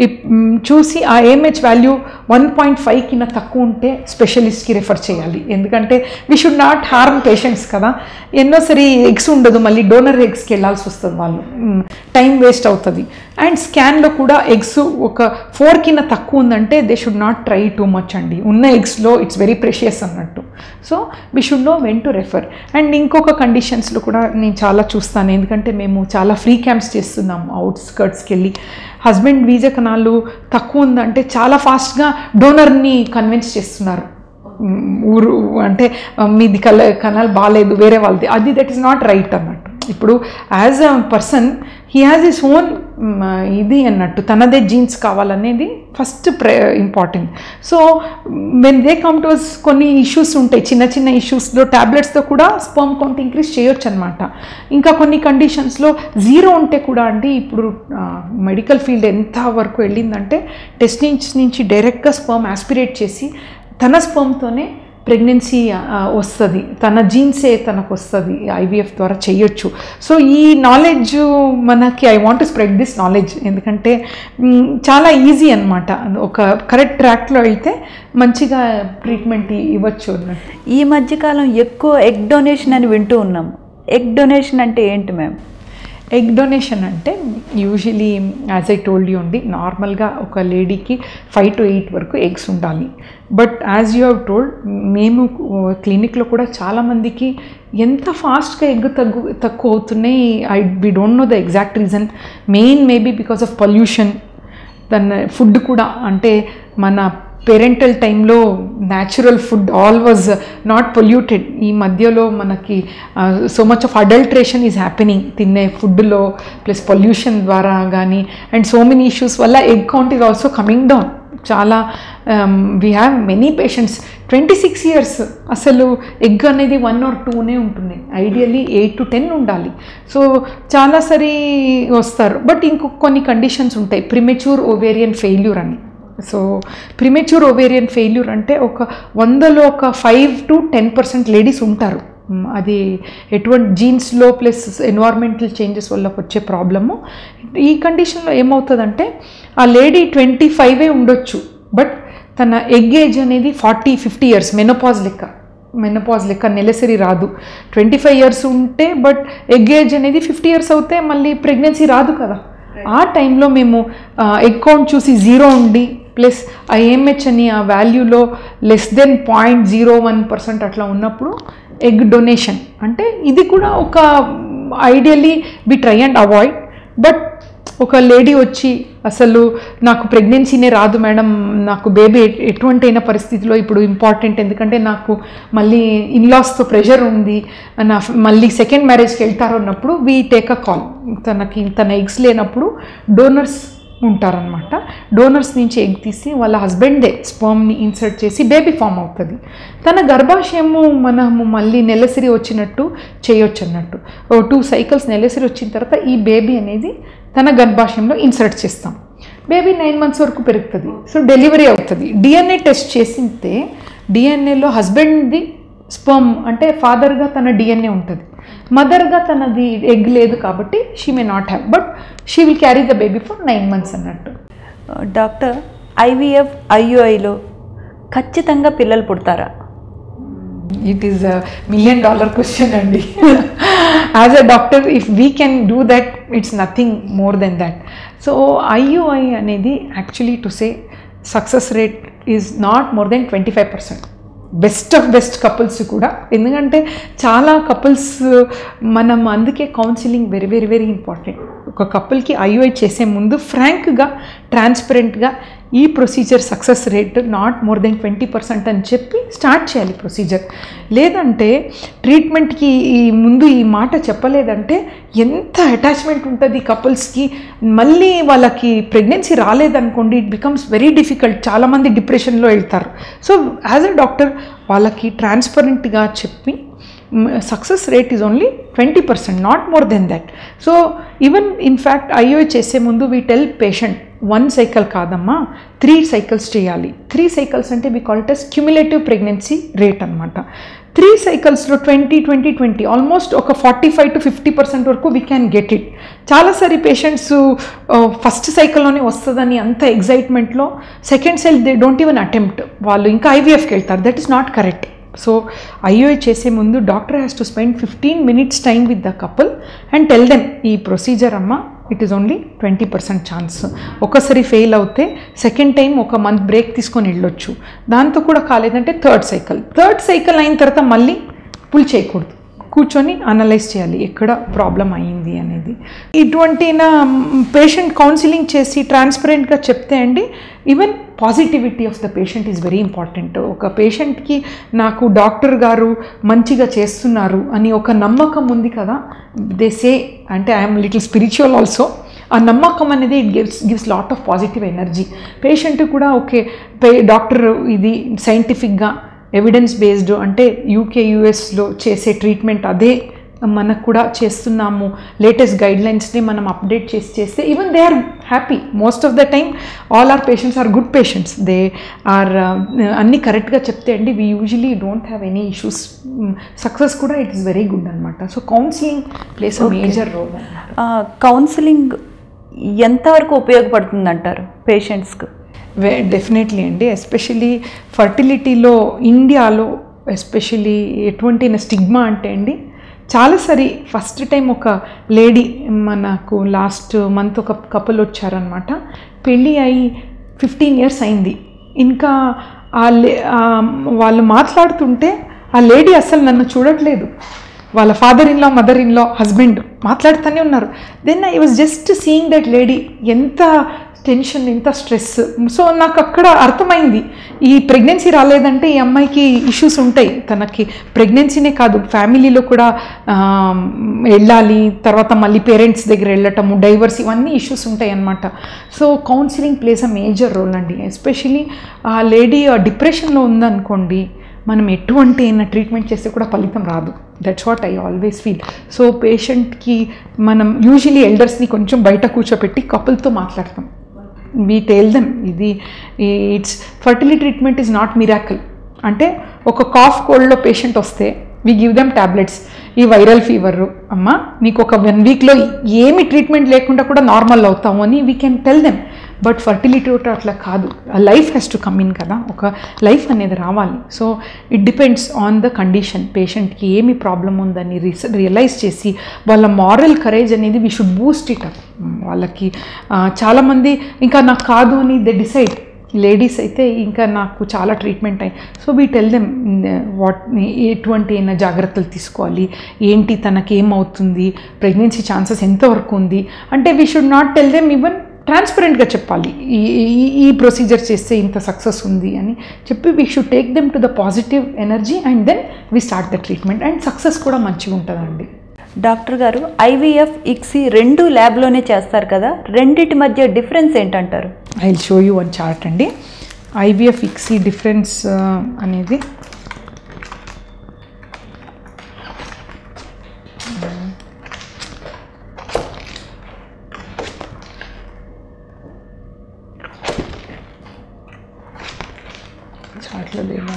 చూసి ఆ AMH value one point five కింద తక్కువ ఉంటే స్పెషలిస్ట్కి రెఫర్ చేయాలి ఎందుకంటే we should not harm patients కదా ఎన్నోసరి ఎగ్స్ ఉండదు మళ్ళీ డోనర్ ఎగ్స్కి వెళ్ళాల్సి వస్తుంది వాళ్ళు టైం వేస్ట్ అవుతుంది అండ్ స్కాన్లో కూడా ఎగ్స్ ఒక ఫోర్ కింద తక్కువ ఉందంటే they should not try too much అండి ఉన్న ఎగ్స్లో ఇట్స్ వెరీ ప్రెషియస్ అన్నట్టు so we should know when to refer and ఇంకొక కండిషన్స్లో కూడా నేను చాలా చూస్తాను ఎందుకంటే మేము చాలా ఫ్రీ క్యాంప్స్ చేస్తున్నాం అవుట్స్కర్ట్స్కి వెళ్ళి హస్బెండ్ వీజ కణాలు తక్కువ ఉందంటే చాలా ఫాస్ట్గా డోనర్ని కన్విన్స్ చేస్తున్నారు ఊరు అంటే మీది కల కణాలు బాగాలేదు వేరే వాళ్ళది అది దట్ ఈస్ నాట్ రైట్ అన్నట్టు ఇప్పుడు as a person he has his own ఇది అన్నట్టు తనదే జీన్స్ కావాలనేది ఫస్ట్ ప్రే important so when they come to కొన్ని ఇష్యూస్ ఉంటాయి చిన్న చిన్న ఇష్యూస్లో ట్యాబ్లెట్స్తో కూడా స్పర్మ్ కౌంట్ ఇంక్రీజ్ చేయొచ్చు అనమాట ఇంకా కొన్ని కండిషన్స్లో జీరో ఉంటే కూడా అండి ఇప్పుడు మెడికల్ ఫీల్డ్ ఎంత వరకు వెళ్ళిందంటే టెస్ట్ నుంచి డైరెక్ట్గా స్పర్మ్ ఆస్పిరేట్ చేసి తన స్పర్మ్తోనే ప్రెగ్నెన్సీ వస్తుంది తన జీన్సే తనకు వస్తుంది ఐవీఎఫ్ ద్వారా చేయొచ్చు సో ఈ నాలెడ్జ్ మనకి I want spread this knowledge ఎందుకంటే చాలా ఈజీ అనమాట ఒక కరెక్ట్ ట్రాక్లో వెళ్తే మంచిగా ట్రీట్మెంట్ ఇవ్వచ్చు అన్నట్టు ఈ మధ్యకాలం ఎక్కువ ఎగ్ డొనేషన్ అని వింటూ ఉన్నాం ఎగ్ డొనేషన్ అంటే ఏంటి మ్యామ్ ఎగ్ డొనేషన్ అంటే usually as I told you అండి నార్మల్గా ఒక లేడీకి ఫైవ్ టు ఎయిట్ వరకు ఎగ్స్ ఉండాలి but as you have told మేము క్లినిక్లో కూడా చాలామందికి ఎంత ఫాస్ట్గా ఎగ్ తగ్గు తక్కువ అవుతున్నాయి I we don't know the exact reason main maybe because of pollution దాని ఫుడ్ కూడా అంటే మన పేరెంటల్ టైంలో natural food all was not polluted ఈ మధ్యలో మనకి so much of adulteration is happening తినే ఫుడ్లో ప్లస్ పొల్యూషన్ ద్వారా కానీ అండ్ సో మెనీ ఇష్యూస్ వల్ల egg count is also coming down చాలా we have many patients twenty six years అసలు ఎగ్ అనేది వన్ ఆర్ టూనే ఉంటుంది ఐడియల్లీ ఎయిట్ టు టెన్ ఉండాలి సో చాలా సరి వస్తారు బట్ ఇంకొక కొన్ని కండిషన్స్ ఉంటాయి ప్రిమెచ్యూర్ ఓవేరియన్ ఫెయిల్యూర్ అని సో ప్రిమెచ్యూర్ ఓవేరియన్ ఫెయిల్యూర్ అంటే ఒక వందలో ఒక five to ten percent ladies ఉంటారు అది ఎటువంటి జీన్స్లో ప్లస్ ఎన్వైర్మెంటల్ చేంజెస్ వల్ల వచ్చే ప్రాబ్లము ఈ కండిషన్లో ఏమవుతుందంటే ఆ లేడీ ట్వంటీ ఫైవే ఉండొచ్చు బట్ తన ఎగ్ ఏజ్ అనేది ఫార్టీ ఫిఫ్టీ ఇయర్స్ మెనోపాజ్ లెక్క మెనపాజ్ లెక్క నెలసరి రాదు ట్వంటీ ఫైవ్ ఇయర్స్ ఉంటే బట్ ఎగ్ ఏజ్ అనేది ఫిఫ్టీ ఇయర్స్ అవుతే మళ్ళీ ప్రెగ్నెన్సీ రాదు కదా ఆ టైంలో మేము ఎగ్ కౌంట్ చూసి జీరో ఉండి ప్లస్ ఆ ఏఎంహెచ్ అని ఆ వాల్యూలో less than point zero one percent అట్లా ఉన్నప్పుడు ఎగ్ డొనేషన్ అంటే ఇది కూడా ఒక ideally we try and avoid but ఒక లేడీ వచ్చి అసలు నాకు ప్రెగ్నెన్సీనే రాదు మేడం నాకు బేబీ ఎటువంటి అయిన పరిస్థితిలో ఇప్పుడు ఇంపార్టెంట్ ఎందుకంటే నాకు మళ్ళీ ఇన్లాస్తో ప్రెషర్ ఉంది నా మళ్ళీ సెకండ్ మ్యారేజ్కి వెళ్తారు అన్నప్పుడు వీ టేక్ అ కాల్ తనకి తన ఎగ్స్ లేనప్పుడు డోనర్స్ ఉంటారనమాట డోనర్స్ నుంచి ఎగ్ తీసి వాళ్ళ హస్బెండే స్పర్మ్ని ఇన్సర్ట్ చేసి బేబీ ఫామ్ అవుతుంది తన గర్భాశయము మనము మళ్ళీ నెలసరి వచ్చినట్టు చేయొచ్చు అన్నట్టు ఓ టూ సైకిల్స్ నెలసరి వచ్చిన తర్వాత ఈ బేబీ అనేది తన గర్భాశయంలో ఇన్సర్ట్ చేస్తాం బేబీ నైన్ మంత్స్ వరకు పెరుగుతుంది సో డెలివరీ అవుతుంది డిఎన్ఏ టెస్ట్ చేసింటే డిఎన్ఏలో హస్బెండ్ది స్పర్మ్ అంటే ఫాదర్గా తన డిఎన్ఏ ఉంటుంది మదర్గా తనది ఎగ్ లేదు కాబట్టి she may not have but she will carry the baby for nine months అన్నట్టు డాక్టర్ ఐవీఎఫ్ ఐయుఐలో ఖచ్చితంగా పిల్లలు పుడతారా it is a million dollar question అండి as a doctor if we can do that it's nothing more than that so IUI అనేది actually to say success rate is not more than twenty five percent best of best couples కూడా ఎందుకంటే చాలా కపుల్స్ మనం అందుకే counselling very very very important ఒక కపుల్కి ఐయుఐ చేసే ముందు ఫ్రాంక్గా ట్రాన్స్పరెంట్గా ఈ procedure success rate not more than twenty percent అని చెప్పి స్టార్ట్ చేయాలి ప్రొసీజర్ లేదంటే ట్రీట్మెంట్కి ఈ ముందు ఈ మాట చెప్పలేదంటే ఎంత అటాచ్మెంట్ ఉంటుంది కపుల్స్కి మళ్ళీ వాళ్ళకి ప్రెగ్నెన్సీ రాలేదనుకోండి ఇట్ బికమ్స్ వెరీ డిఫికల్ట్ చాలామంది డిప్రెషన్లో వెళ్తారు సో యాజ్ అ డాక్టర్ వాళ్ళకి ట్రాన్స్పరెంట్గా చెప్పి success rate is only twenty percent not more than that so even in fact ఐఓ చేసే ముందు we tell patient one cycle కాదమ్మా త్రీ సైకిల్స్ చేయాలి త్రీ సైకిల్స్ అంటే we call this cumulative pregnancy rate అనమాట త్రీ సైకిల్స్లో ట్వంటీ ట్వంటీ ట్వంటీ ఆల్మోస్ట్ ఒక forty five to fifty percent వరకు వీ క్యాన్ గెట్ ఇట్ చాలాసారి పేషెంట్స్ ఫస్ట్ సైకిల్లోనే వస్తుందని అంత ఎగ్జైట్మెంట్లో second cycle they don't even attempt వాళ్ళు ఇంకా ఐవీఎఫ్కి వెళ్తారు that is not correct so IUI చేసే ముందు doctor has to spend fifteen minutes time with the couple and tell them ఈ ప్రొసీజర్ అమ్మ it is only twenty percent chance ఒకసారి ఫెయిల్ అవుతే సెకండ్ టైం ఒక మంత్ బ్రేక్ తీసుకొని వెళ్ళొచ్చు దాంతో కూడా కాలేదంటే థర్డ్ సైకిల్ థర్డ్ సైకిల్ అయిన తర్వాత మళ్ళీ పుల్ చేయకూడదు కూర్చొని అనలైజ్ చేయాలి ఎక్కడ ప్రాబ్లం అయ్యింది అనేది ఇటువంటి నా పేషెంట్ కౌన్సిలింగ్ చేసి ట్రాన్స్పరెంట్గా చెప్తే అండి even positivity of the patient is very important ఒక పేషెంట్కి నాకు డాక్టర్ గారు మంచిగా చేస్తున్నారు అని ఒక నమ్మకం ఉంది కదా దే సే అంటే ఐఎమ్ లిటిల్ స్పిరిచువల్ ఆల్సో ఆ నమ్మకం అనేది it gives gives lot of positive energy patient కూడా ఓకే పే డాక్టర్ ఇది సైంటిఫిక్గా ఎవిడెన్స్ బేస్డ్ అంటే యూకే యూఎస్లో చేసే ట్రీట్మెంట్ అదే మనకు కూడా చేస్తున్నాము లేటెస్ట్ గైడ్లైన్స్ని మనం అప్డేట్ చేసి చేస్తే even they are happy most of the time all are patients are good patients they are అన్నీ కరెక్ట్గా చెప్తే అండి we usually don't have any issues success కూడా ఇట్ ఈస్ వెరీ గుడ్ అనమాట so counselling plays a major role counselling ఎంతవరకు ఉపయోగపడుతుంది అంటారు పేషెంట్స్కి వే డెఫినెట్లీ అండి ఎస్పెషలీ ఫర్టిలిటీలో ఇండియాలో ఎస్పెషలీ ఎటువంటి స్టిగ్మా అంటే అండి చాలాసారి ఫస్ట్ టైం ఒక లేడీ మనకు లాస్ట్ మంత్ ఒక కపుల్ వచ్చారనమాట పెళ్ళి అయి ఫిఫ్టీన్ ఇయర్స్ అయింది ఇంకా ఆ లే వాళ్ళు మాట్లాడుతుంటే ఆ లేడీ అసలు నన్ను చూడట్లేదు వాళ్ళ father in law mother in law husband మాట్లాడుతూనే ఉన్నారు then I was just seeing that lady ఎంత టెన్షన్ ఎంత స్ట్రెస్ సో నాకు అక్కడ అర్థమైంది ఈ ప్రెగ్నెన్సీ రాలేదంటే ఈ అమ్మాయికి ఇష్యూస్ ఉంటాయి తనకి ప్రెగ్నెన్సీనే కాదు ఫ్యామిలీలో కూడా వెళ్ళాలి తర్వాత మళ్ళీ పేరెంట్స్ దగ్గర వెళ్ళటము డైవర్స్ ఇవన్నీ ఇష్యూస్ ఉంటాయి అన్నమాట so counselling plays a major role అండి ఎస్పెషలీ ఆ లేడీ డిప్రెషన్లో ఉందనుకోండి మనం ఎటువంటి అయినా ట్రీట్మెంట్ చేస్తే కూడా ఫలితం రాదు that's what I always feel so పేషెంట్కి మనం యూజువలీ ఎల్డర్స్ని కొంచెం బయట కూర్చోపెట్టి కపుల్తో మాట్లాడతాం వీ టేల్ దెమ్ ఇది it's fertility treatment is not miracle అంటే ఒక కాఫ్ కోల్డ్లో పేషెంట్ వస్తే వీ గివ్ దెమ్ ట్యాబ్లెట్స్ ఈ వైరల్ ఫీవర్ అమ్మ నీకు ఒక వన్ వీక్లో ఏమి ట్రీట్మెంట్ లేకుండా కూడా నార్మల్ అవుతాము అని we can tell them but fertility ఒకటి అట్లా కాదు life has to come in కదా ఒక లైఫ్ అనేది రావాలి so it depends on the condition పేషెంట్కి ఏమి ప్రాబ్లం ఉందని రిస రియలైజ్ చేసి వాళ్ళ మారల్ కరేజ్ అనేది we should boost it up వాళ్ళకి ఆ, చాలామంది ఇంకా నాకు కాదు అని దే డిసైడ్ లేడీస్ అయితే ఇంకా నాకు చాలా ట్రీట్మెంట్ అయ్యి so we tell them what ఎటువంటి అయినా జాగ్రత్తలు తీసుకోవాలి ఏంటి తనకి ఏమవుతుంది ప్రెగ్నెన్సీ ఛాన్సెస్ ఎంతవరకు ఉంది అంటే we should not tell them even ట్రాన్స్పరెంట్గా చెప్పాలి ఈ ఈ- ఈ ప్రొసీజర్ చేస్తే ఇంత సక్సెస్ ఉంది అని చెప్పి we should take them to the positive energy and then we start the treatment and success కూడా మంచిగా ఉంటుందండి డాక్టర్ గారు ఐవీఎఫ్ ఇక్సీ రెండు ల్యాబ్లోనే చేస్తారు కదా రెండిటి మధ్య డిఫరెన్స్ ఏంటంటారు I will show you one chart అండి ఐవిఎఫ్ ఇక్సీ డిఫరెన్స్ అనేది చార్ట్లో లేదా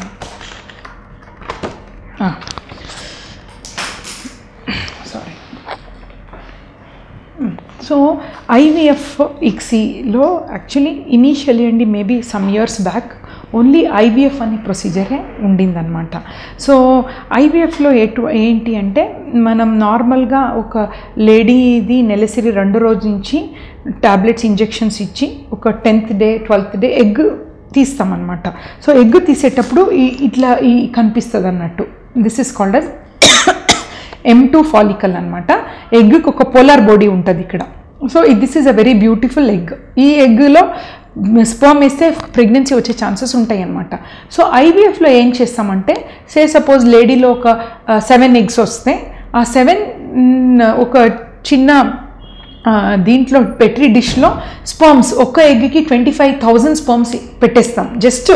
సారీ సో ఐవీఎఫ్ ఇక్సీలో యాక్చువల్లీ ఇనీషియలీ అండి maybe some years back only IVF అనే ప్రొసీజరే ఉండిందనమాట సో ఐవీఎఫ్లో ఎటు ఏంటి అంటే మనం నార్మల్గా ఒక లేడీది నెలసరి రెండు రోజు నుంచి టాబ్లెట్స్ ఇంజెక్షన్స్ ఇచ్చి ఒక tenth day twelfth day egg తీస్తామన్నమాట సో ఎగ్ తీసేటప్పుడు ఈ ఇట్లా ఈ కనిపిస్తుంది అన్నట్టు this is called as M two follicle అనమాట ఎగ్కి ఒక పోలార్ బాడీ ఉంటుంది ఇక్కడ so this is a very beautiful egg ఈ ఎగ్లో స్పర్మ్ వేస్తే ప్రెగ్నెన్సీ వచ్చే ఛాన్సెస్ ఉంటాయి అనమాట సో ఐవీఎఫ్లో ఏం చేస్తామంటే సే సపోజ్ లేడీలో ఒక సెవెన్ ఎగ్స్ వస్తే ఆ సెవెన్ ఒక చిన్న ఆ, దీంట్లో పెట్రీ డిష్లో స్పర్మ్స్ ఒక్క ఎగ్కి ట్వంటీ ఫైవ్ థౌజండ్ స్పర్మ్స్ పెట్టేస్తాం జస్ట్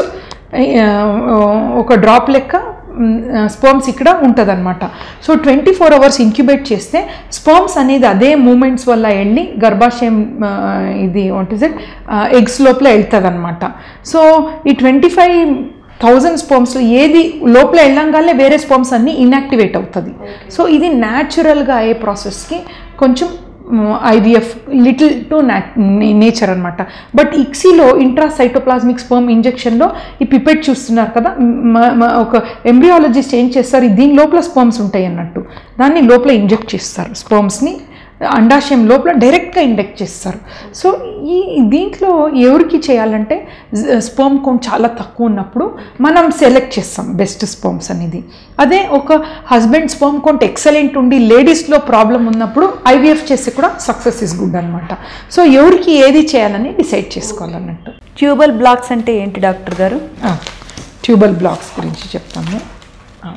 ఒక డ్రాప్ లెక్క స్పర్మ్స్ ఇక్కడ ఉంటుంది అనమాట so twenty four hours incubate చేస్తే స్పర్మ్స్ అనేది అదే మూమెంట్స్ వల్ల వెళ్ళి గర్భాశయం ఆ, ఇది వాట్ ఇస్ ఇట్ ఎగ్స్ లోపల వెళ్తుంది అనమాట సో ఈ ట్వంటీ ఫైవ్ థౌజండ్ స్పర్మ్స్లో ఏది లోపల వెళ్ళంగానే వేరే స్పర్మ్స్ అన్నీ ఇన్యాక్టివేట్ అవుతుంది సో ఇది న్యాచురల్గా అయ్యే ప్రాసెస్కి కొంచెం ఐవిఎఫ్ లిటిల్ టు నేచర్ అనమాట బట్ ఇక్సీలో ఇంట్రాసైటోప్లాస్మిక్ స్పర్మ్ ఇంజెక్షన్లో ఈ పిపెట్ చూస్తున్నారు కదా మ- మ- ఒక ఎంబ్రియాలజిస్ట్ ఏం చేస్తారు దీని లోపల స్పర్మ్స్ ఉంటాయి అన్నట్టు దాన్ని లోపల ఇంజెక్ట్ చేస్తారు స్పర్మ్స్ని అండాశయం లోపల డైరెక్ట్గా ఇండెక్ట్ చేస్తారు సో ఈ దీంట్లో ఎవరికి చేయాలంటే స్పర్మ్ కౌంట్ చాలా తక్కువ ఉన్నప్పుడు మనం సెలెక్ట్ చేస్తాం బెస్ట్ స్పర్మ్స్ అనేది అదే ఒక హస్బెండ్ స్పర్మ్ కౌంట్ ఎక్సలెంట్ ఉండి లేడీస్లో ప్రాబ్లం ఉన్నప్పుడు ఐవీఎఫ్ చేసి కూడా సక్సెస్ ఇస్ గుడ్ అనమాట సో ఎవరికి ఏది చేయాలని డిసైడ్ చేసుకోవాలన్నట్టు ట్యూబల్ బ్లాక్స్ అంటే ఏంటి డాక్టర్ గారు ట్యూబల్ బ్లాక్స్ గురించి చెప్తాము ఆ.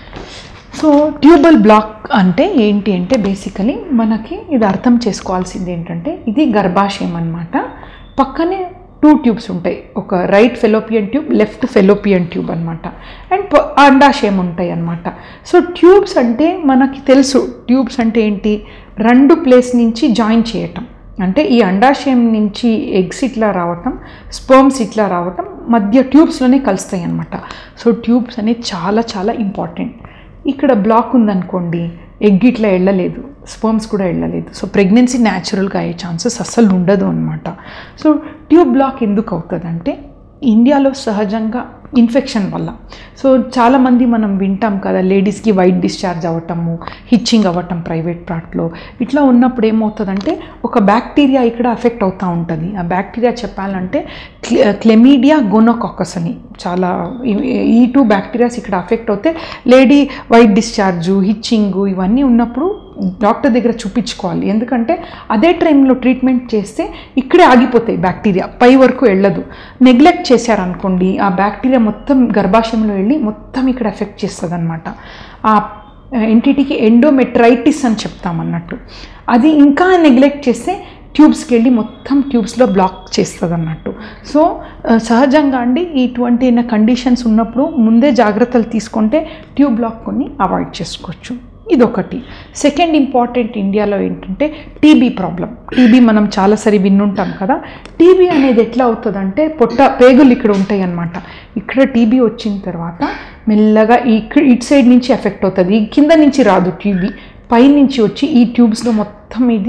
సో ట్యూబల్ బ్లాక్ అంటే ఏంటి అంటే బేసికలీ మనకి ఇది అర్థం చేసుకోవాల్సింది ఏంటంటే ఇది గర్భాశయం అన్నమాట పక్కనే టూ ట్యూబ్స్ ఉంటాయి ఒక right fallopian tube left fallopian tube అనమాట అండ్ ప- అండాశయం ఉంటాయి అన్నమాట సో ట్యూబ్స్ అంటే మనకి తెలుసు ట్యూబ్స్ అంటే ఏంటి రెండు ప్లేస్ నుంచి జాయిన్ చేయటం అంటే ఈ అండాశయం నుంచి ఎగ్స్ ఇట్లా రావటం స్పర్మ్స్ ఇట్లా రావటం మధ్య ట్యూబ్స్లోనే కలుస్తాయి అన్నమాట సో ట్యూబ్స్ అనేది చాలా చాలా ఇంపార్టెంట్ ఇక్కడ బ్లాక్ ఉందనుకోండి ఎగ్ ఇట్లా వెళ్ళలేదు స్పర్మ్స్ కూడా వెళ్ళలేదు సో ప్రెగ్నెన్సీ న్యాచురల్గా అయ్యే ఛాన్సెస్ అస్సలు ఉండదు అనమాట సో ట్యూబ్ బ్లాక్ ఎందుకు అవుతుందంటే ఇండియాలో సహజంగా ఇన్ఫెక్షన్ వల్ల సో చాలామంది మనం వింటాం కదా లేడీస్కి వైట్ డిశ్చార్జ్ అవ్వటము హిచ్చింగ్ అవ్వటం ప్రైవేట్ పార్ట్లో ఇట్లా ఉన్నప్పుడు ఏమవుతుందంటే ఒక బ్యాక్టీరియా ఇక్కడ అఫెక్ట్ అవుతూ ఉంటుంది ఆ బ్యాక్టీరియా చెప్పాలంటే క్లె క్లెమీడియా గోనోకాకస్ అని చాలా ఈ- ఈ టూ బ్యాక్టీరియాస్ ఇక్కడ అఫెక్ట్ అవుతే లేడీ వైట్ డిశ్చార్జు హిచ్చింగ్ ఇవన్నీ ఉన్నప్పుడు డాక్టర్ దగ్గర చూపించుకోవాలి ఎందుకంటే అదే టైంలో ట్రీట్మెంట్ చేస్తే ఇక్కడే ఆగిపోతాయి బ్యాక్టీరియా పై వరకు వెళ్ళదు నెగ్లెక్ట్ చేశారనుకోండి ఆ బ్యాక్టీరియా మొత్తం గర్భాశయంలో వెళ్ళి మొత్తం ఇక్కడ ఎఫెక్ట్ చేస్తుంది అనమాట ఆ ఎంటిటీకి ఎండోమెట్రైటిస్ అని చెప్తామన్నట్టు అది ఇంకా నెగ్లెక్ట్ చేస్తే ట్యూబ్స్కి వెళ్ళి మొత్తం ట్యూబ్స్లో బ్లాక్ చేస్తుంది అన్నట్టు సో ఆ, సహజంగా అండి ఇటువంటి కండిషన్స్ ఉన్నప్పుడు ముందే జాగ్రత్తలు తీసుకుంటే ట్యూబ్ బ్లాక్ కొన్ని అవాయిడ్ చేసుకోవచ్చు ఇదొకటి సెకండ్ ఇంపార్టెంట్ ఇండియాలో ఏంటంటే టీబీ ప్రాబ్లం టీబీ మనం చాలాసారి విన్నుంటాం కదా టీబీ అనేది ఎట్లా అవుతుందంటే పొట్ట పేగులు ఇక్కడ ఉంటాయి అన్నమాట ఇక్కడ టీబీ వచ్చిన తర్వాత మెల్లగా ఈ ఇటు సైడ్ నుంచి ఎఫెక్ట్ అవుతుంది ఈ కింద నుంచి రాదు టీబీ పై నుంచి వచ్చి ఈ ట్యూబ్స్లో మొత్తం ఇది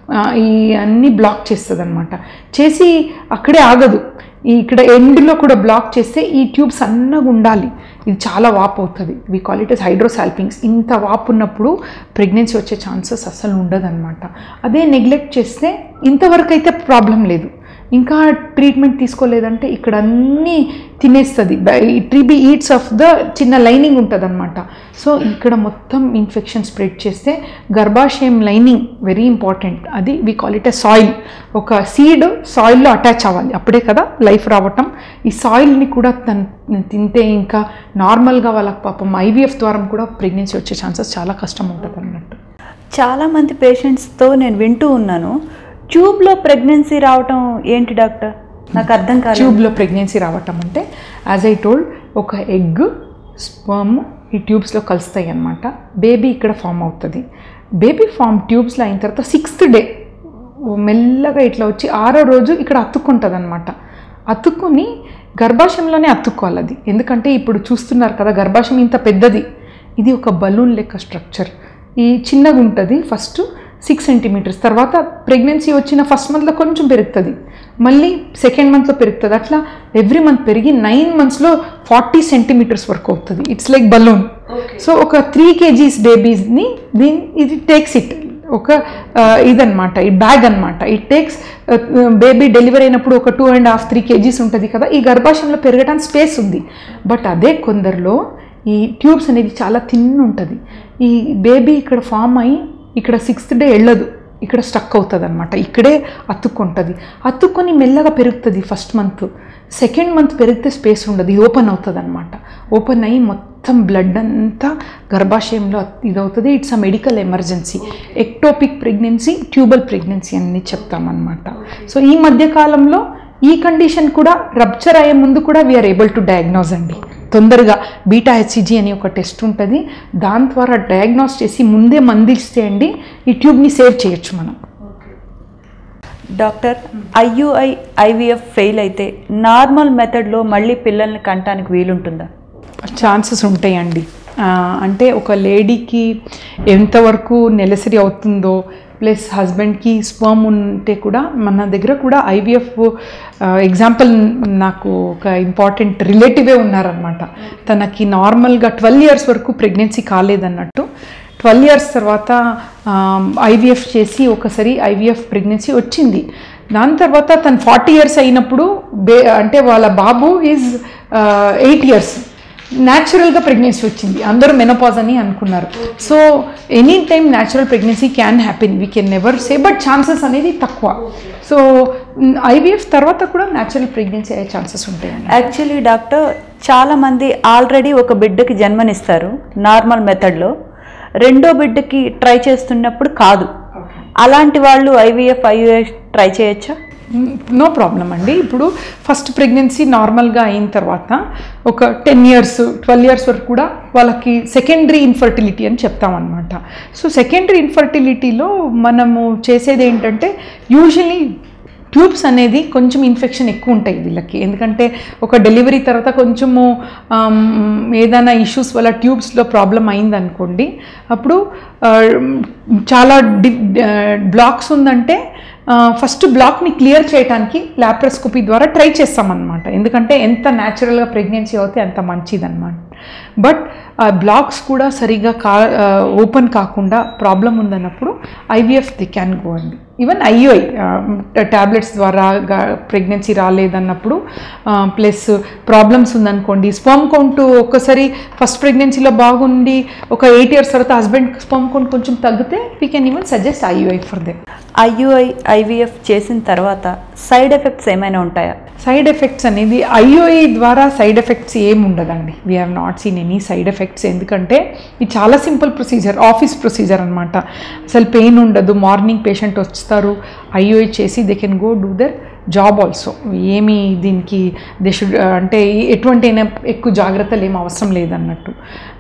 ఆ, ఈ అన్ని బ్లాక్ చేస్తుంది అనమాట చేసి అక్కడే ఆగదు ఈ ఇక్కడ ఎండ్లో కూడా బ్లాక్ చేస్తే ఈ ట్యూబ్ సన్నగా ఉండాలి ఇది చాలా వాపు అవుతుంది we call it as hydrosalpinx ఇంత వాపు ఉన్నప్పుడు ప్రెగ్నెన్సీ వచ్చే ఛాన్సెస్ అస్సలు ఉండదన్నమాట అదే నెగ్లెక్ట్ చేస్తే ఇంతవరకు అయితే ప్రాబ్లం లేదు ఇంకా ట్రీట్మెంట్ తీసుకోలేదంటే ఇక్కడ అన్నీ తినేస్తుంది ట్రీబీ ఈట్స్ ఆఫ్ ద చిన్న లైనింగ్ ఉంటుంది అనమాట సో ఇక్కడ మొత్తం ఇన్ఫెక్షన్ స్ప్రెడ్ చేస్తే గర్భాశయం లైనింగ్ వెరీ ఇంపార్టెంట్ అది we call it a soil ఒక సీడ్ సాయిల్లో అటాచ్ అవ్వాలి అప్పుడే కదా లైఫ్ రావటం ఈ సాయిల్ని కూడా తను తింటే ఇంకా నార్మల్గా వాళ్ళకి పాపం ఐవీఎఫ్ ద్వారా కూడా ప్రెగ్నెన్సీ వచ్చే ఛాన్సెస్ చాలా కష్టం ఉంటుంది అన్నట్టు చాలామంది పేషెంట్స్తో నేను వింటూ ఉన్నాను ట్యూబ్లో ప్రెగ్నెన్సీ రావటం ఏంటి డాక్టర్ నాకు అర్థం కాలేదు ట్యూబ్లో ప్రెగ్నెన్సీ రావటం అంటే యాజ్ ఐ టోల్డ్ ఒక ఎగ్ స్పర్మ్ ఈ ట్యూబ్స్లో కలుస్తాయి అన్నమాట బేబీ ఇక్కడ ఫామ్ అవుతుంది బేబీ ఫామ్ ట్యూబ్స్లో అయిన తర్వాత సిక్స్త్ డే మెల్లగా ఇట్లా వచ్చి ఆరో రోజు ఇక్కడ అతుక్కుంటుంది అనమాట అతుక్కుని గర్భాశయంలోనే అతుక్కోవాలి అది ఎందుకంటే ఇప్పుడు చూస్తున్నారు కదా గర్భాశయం ఇంత పెద్దది ఇది ఒక బలూన్ లెక్క స్ట్రక్చర్ ఈ చిన్నగా ఉంటుంది ఫస్ట్ సిక్స్ సెంటీమీటర్స్ తర్వాత ప్రెగ్నెన్సీ వచ్చిన ఫస్ట్ మంత్లో కొంచెం పెరుగుతుంది మళ్ళీ సెకండ్ మంత్లో పెరుగుతుంది అట్లా ఎవ్రీ మంత్ పెరిగి నైన్ మంత్స్లో ఫార్టీ సెంటీమీటర్స్ వరకు అవుతుంది ఇట్స్ లైక్ బలూన్ సో ఒక త్రీ కేజీస్ బేబీస్ని దీని ఇది టేక్స్ ఇట్ ఒక ఆ, ఇదన్నమాట ఈ బ్యాగ్ అన్నమాట ఇట్ టేక్స్ బేబీ డెలివరీ అయినప్పుడు ఒక two and half three kgs ఉంటుంది కదా ఈ గర్భాశయంలో పెరగడానికి స్పేస్ ఉంది బట్ అదే కొందరిలో ఈ ట్యూబ్స్ అనేది చాలా థిన్ ఉంటుంది ఈ బేబీ ఇక్కడ ఫామ్ అయ్యి ఇక్కడ సిక్స్త్ డే వెళ్ళదు ఇక్కడ స్టక్ అవుతుంది అనమాట ఇక్కడే అతుక్కుంటుంది అతుక్కొని మెల్లగా పెరుగుతుంది ఫస్ట్ మంత్ సెకండ్ మంత్ పెరిగితే స్పేస్ ఉండదు ఇది ఓపెన్ అవుతుంది అనమాట ఓపెన్ అయ్యి మొత్తం బ్లడ్ అంతా గర్భాశయంలో ఇది అవుతుంది it's a medical emergency ectopic pregnancy tubal pregnancy అని చెప్తామన్నమాట సో ఈ మధ్య కాలంలో ఈ కండిషన్ కూడా రప్చర్ అయ్యే ముందు కూడా వీఆర్ ఏబుల్ టు డయాగ్నోజ్ అండి తొందరగా బీటా హెచ్సిజీ అని ఒక టెస్ట్ ఉంటుంది దాని ద్వారా డయాగ్నోస్ చేసి ముందే మందిస్తే అండి ఈ ట్యూబ్ని సేవ్ చేయొచ్చు మనం డాక్టర్ ఐయుఐ ఐవీఎఫ్ ఫెయిల్ అయితే నార్మల్ మెథడ్లో మళ్ళీ పిల్లల్ని కంటానికి వీలుంటుందా ఛాన్సెస్ ఉంటాయండి ఆ, అంటే ఒక లేడీకి ఎంతవరకు నెలసరి అవుతుందో ప్లస్ హస్బెండ్కి స్పర్మ్ ఉంటే కూడా మన దగ్గర కూడా ఐవీఎఫ్ ఎగ్జాంపుల్ నాకు ఒక ఇంపార్టెంట్ రిలేటివే ఉన్నారనమాట తనకి నార్మల్గా ట్వెల్వ్ ఇయర్స్ వరకు ప్రెగ్నెన్సీ కాలేదన్నట్టు ట్వెల్వ్ ఇయర్స్ తర్వాత ఐవీఎఫ్ చేసి ఒకసారి ఐవీఎఫ్ ప్రెగ్నెన్సీ వచ్చింది దాని తర్వాత తను ఫార్టీ ఇయర్స్ అయినప్పుడు బే అంటే వాళ్ళ బాబు ఈజ్ ఎయిట్ ఇయర్స్ న్యాచురల్గా ప్రెగ్నెన్సీ వచ్చింది అందరూ మెనోపాజ్ అని అనుకున్నారు so any time natural pregnancy can happen we can never say but chances అనేది తక్కువ సో ఐవీఎఫ్ తర్వాత కూడా న్యాచురల్ ప్రెగ్నెన్సీ అయ్యే ఛాన్సెస్ ఉంటాయండి యాక్చువల్లీ డాక్టర్ చాలామంది ఆల్రెడీ ఒక బిడ్డకి జన్మనిస్తారు నార్మల్ మెథడ్లో రెండో బిడ్డకి ట్రై చేస్తున్నప్పుడు కాదు అలాంటి వాళ్ళు ఐవీఎఫ్ ఐయుఎఫ్ ట్రై చేయొచ్చా నో ప్రాబ్లం అండి ఇప్పుడు ఫస్ట్ ప్రెగ్నెన్సీ నార్మల్గా అయిన తర్వాత ఒక టెన్ ఇయర్స్ ట్వెల్వ్ ఇయర్స్ వరకు కూడా వాళ్ళకి సెకండరీ ఇన్ఫర్టిలిటీ అని చెప్తామన్నమాట సో సెకండరీ ఇన్ఫర్టిలిటీలో మనము చేసేది ఏంటంటే యూజువలీ ట్యూబ్స్ అనేది కొంచెం ఇన్ఫెక్షన్ ఎక్కువ ఉంటాయి వీళ్ళకి ఎందుకంటే ఒక డెలివరీ తర్వాత కొంచెము ఆమ్, ఏదైనా ఇష్యూస్ వల్ల ట్యూబ్స్లో ప్రాబ్లం అయిందనుకోండి అప్పుడు ఆ, చాలా డి బ్లాక్స్ ఉందంటే ఫస్ట్ బ్లాక్ని క్లియర్ చేయడానికి ల్యాప్రోస్కోపీ ద్వారా ట్రై చేస్తామన్నమాట ఎందుకంటే ఎంత న్యాచురల్గా ప్రెగ్నెన్సీ అవుతే అంత మంచిదన్నమాట బట్ ఆ బ్లాక్స్ కూడా సరిగా కా ఓపెన్ కాకుండా ప్రాబ్లం ఉందన్నప్పుడు ఐవీఎఫ్ ది క్యాన్ గో అండి ఈవెన్ ఐయుఐ ట్యాబ్లెట్స్ ద్వారా ప్రెగ్నెన్సీ రాలేదన్నప్పుడు ప్లస్ ప్రాబ్లమ్స్ ఉందనుకోండి స్పర్మ్ కౌంట్ ఒక్కసారి ఫస్ట్ ప్రెగ్నెన్సీలో బాగుండి ఒక ఎయిట్ ఇయర్స్ తర్వాత హస్బెండ్ స్పర్మ్ కౌంట్ కొంచెం తగ్గితే we can even suggest IUI for them IUI IVF చేసిన తర్వాత సైడ్ ఎఫెక్ట్స్ ఏమైనా ఉంటాయా సైడ్ ఎఫెక్ట్స్ అనేది ఐఓఈ ద్వారా సైడ్ ఎఫెక్ట్స్ ఏమి ఉండదండి we have not seen any side effects ఎందుకంటే ఇది చాలా సింపుల్ ప్రొసీజర్ ఆఫీస్ ప్రొసీజర్ అనమాట అసలు పెయిన్ ఉండదు మార్నింగ్ పేషెంట్ వస్తారు ఐఓఈ చేసి they can go do their job also ఏమి దీనికి దే షుడ్ అంటే ఎటువంటి అయినా ఎక్కువ జాగ్రత్తలు ఏం అవసరం లేదన్నట్టు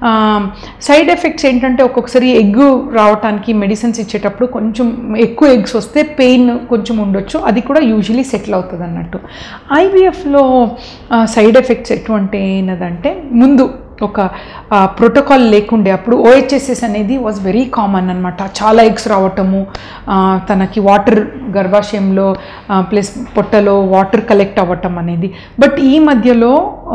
సైడ్ ఎఫెక్ట్స్ ఏంటంటే ఒక్కొక్కసారి ఎగ్ రావడానికి మెడిసిన్స్ ఇచ్చేటప్పుడు కొంచెం ఎక్కువ ఎగ్స్ వస్తే పెయిన్ కొంచెం ఉండొచ్చు అది కూడా యూజువలీ సెటిల్ అవుతుంది అన్నట్టు ఐవీఎఫ్లో సైడ్ ఎఫెక్ట్స్ ఎటువంటి అయినదంటే ముందు ఒక ప్రోటోకాల్ లేకుండే అప్పుడు ఓహెచ్ఎస్ఎస్ అనేది వాజ్ వెరీ కామన్ అనమాట చాలా ఎగ్స్ రావటము ఆ, తనకి వాటర్ గర్భాశయంలో ప్లస్ పొట్టలో వాటర్ కలెక్ట్ అవ్వటం అనేది బట్ ఈ మధ్యలో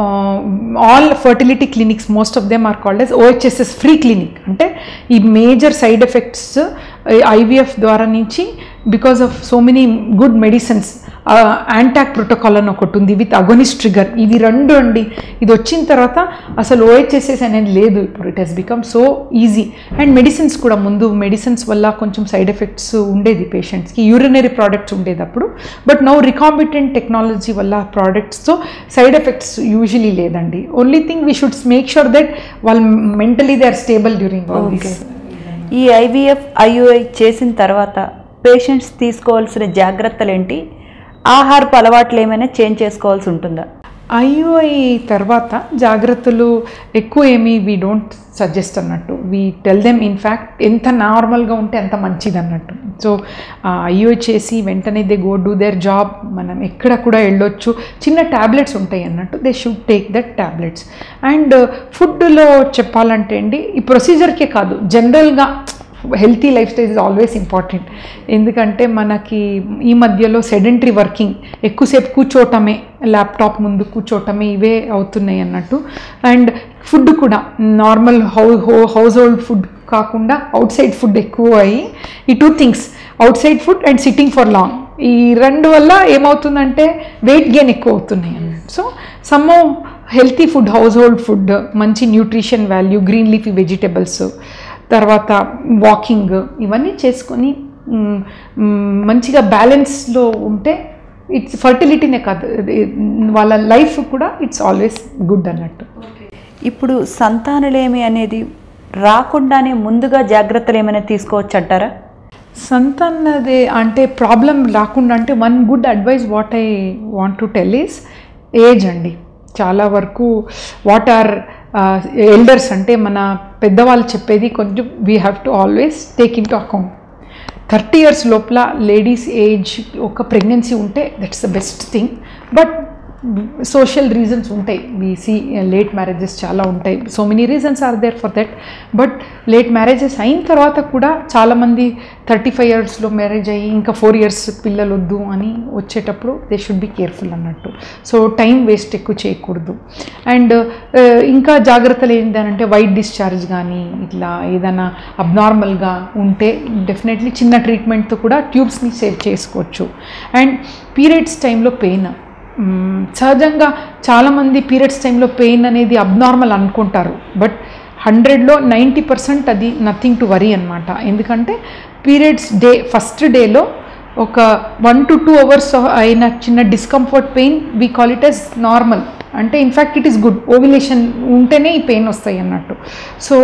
all fertility clinics most of them are called as OHSS free clinic అంటే ఈ మేజర్ సైడ్ ఎఫెక్ట్స్ ఐవీఎఫ్ ద్వారా నుంచి because of so many good medicines యాంటాక్ ప్రోటోకాల్ అని ఒకటి ఉంది విత్ అగోనిస్ ట్రిగర్ ఇవి రెండు అండి ఇది వచ్చిన తర్వాత అసలు ఓహెచ్ఎస్ఎస్ అనేది లేదు ఇప్పుడు it has become so easy and medicines కూడా ముందు మెడిసిన్స్ వల్ల కొంచెం సైడ్ ఎఫెక్ట్స్ ఉండేది పేషెంట్స్కి యూరినరీ ప్రోడక్ట్స్ ఉండేది అప్పుడు బట్ నౌ రికాంబిటెంట్ టెక్నాలజీ వల్ల ప్రోడక్ట్స్తో సైడ్ ఎఫెక్ట్స్ యూజువలీ లేదండి only thing we should make sure that వాళ్ళు mentally they are stable during all this ఈ ఐవీఎఫ్ ఐయుఐ చేసిన తర్వాత పేషెంట్స్ తీసుకోవాల్సిన జాగ్రత్తలు ఏంటి ఆహారపు అలవాట్లు ఏమైనా చేంజ్ చేసుకోవాల్సి ఉంటుందా ఐయుఐ తర్వాత జాగ్రత్తలు ఎక్కువ ఏమి వీ డోంట్ సజెస్ట్ అన్నట్టు వీ టెల్ దెమ్ ఇన్ఫ్యాక్ట్ ఎంత నార్మల్గా ఉంటే అంత మంచిది అన్నట్టు సో ఐయుఐ చేసి వెంటనే they go do their job మనం ఎక్కడ కూడా వెళ్ళొచ్చు చిన్న ట్యాబ్లెట్స్ ఉంటాయి అన్నట్టు they should take that tablets and ఫుడ్లో చెప్పాలంటే అండి ఈ ప్రొసీజర్కే కాదు జనరల్గా healthy lifestyle is always important ఎందుకంటే మనకి ఈ మధ్యలో సెడెంటరీ వర్కింగ్ ఎక్కువసేపు కూర్చోవటమే ల్యాప్టాప్ ముందు కూర్చోవటమే ఇవే అవుతున్నాయి అన్నట్టు అండ్ ఫుడ్ కూడా normal how household food కాకుండా అవుట్ సైడ్ ఫుడ్ ఎక్కువ అయ్యి ఈ two things outside food and sitting for long ఈ రెండు వల్ల ఏమవుతుందంటే వెయిట్ గెయిన్ ఎక్కువ అవుతున్నాయి అన్నట్టు so some healthy food household food మంచి nutrition value green leafy vegetables తర్వాత వాకింగ్ ఇవన్నీ చేసుకొని మ్, మ్, మంచిగా బ్యాలెన్స్లో ఉంటే ఇట్స్ ఫర్టిలిటీనే కాదు ఇది వాళ్ళ లైఫ్ కూడా ఇట్స్ ఆల్వేస్ గుడ్ అన్నట్టు ఇప్పుడు సంతానలేమి అనేది రాకుండానే ముందుగా జాగ్రత్తలు ఏమైనా తీసుకోవచ్చు అంటారా సంతానదే అంటే ప్రాబ్లం రాకుండా అంటే one good advice what I want to tell is age అండి చాలా వరకు వాట్ ఆర్ ఎల్డర్స్ అంటే మన పెద్దవాళ్ళు చెప్పేది కొంచెం we have to always take into account thirty years లోపల లేడీస్ ఏజ్ ఒక ప్రెగ్నెన్సీ ఉంటే that's the best thing but social reasons ఉంటాయి వి సీ లేట్ మ్యారేజెస్ చాలా ఉంటాయి so many reasons are there for that but late marriages అయిన తర్వాత కూడా చాలామంది థర్టీ ఫైవ్ ఇయర్స్లో మ్యారేజ్ అయ్యి ఇంకా ఫోర్ ఇయర్స్ పిల్లలు వద్దు అని వచ్చేటప్పుడు దే షుడ్ బి కేర్ఫుల్ అన్నట్టు సో టైం వేస్ట్ ఎక్కువ చేయకూడదు అండ్ ఇంకా జాగ్రత్తలు ఏంటంటే వైట్ డిశ్చార్జ్ కానీ ఇట్లా ఏదైనా అబ్నార్మల్గా ఉంటే డెఫినెట్లీ చిన్న ట్రీట్మెంట్తో కూడా ట్యూబ్స్ని సేవ్ చేసుకోవచ్చు అండ్ పీరియడ్స్ టైంలో పెయిన్ మ్మ్, సహజంగా చాలామంది పీరియడ్స్ టైంలో పెయిన్ అనేది అబ్నార్మల్ అనుకుంటారు బట్ హండ్రెడ్లో నైంటీ పర్సెంట్ అది నథింగ్ టు వరీ అనమాట ఎందుకంటే పీరియడ్స్ డే ఫస్ట్ డేలో ఒక వన్ టు టూ అవర్స్ అయిన చిన్న discomfort pain we call it as normal అంటే in fact it is good ovulation ఉంటేనే ఈ పెయిన్ వస్తాయి అన్నట్టు సో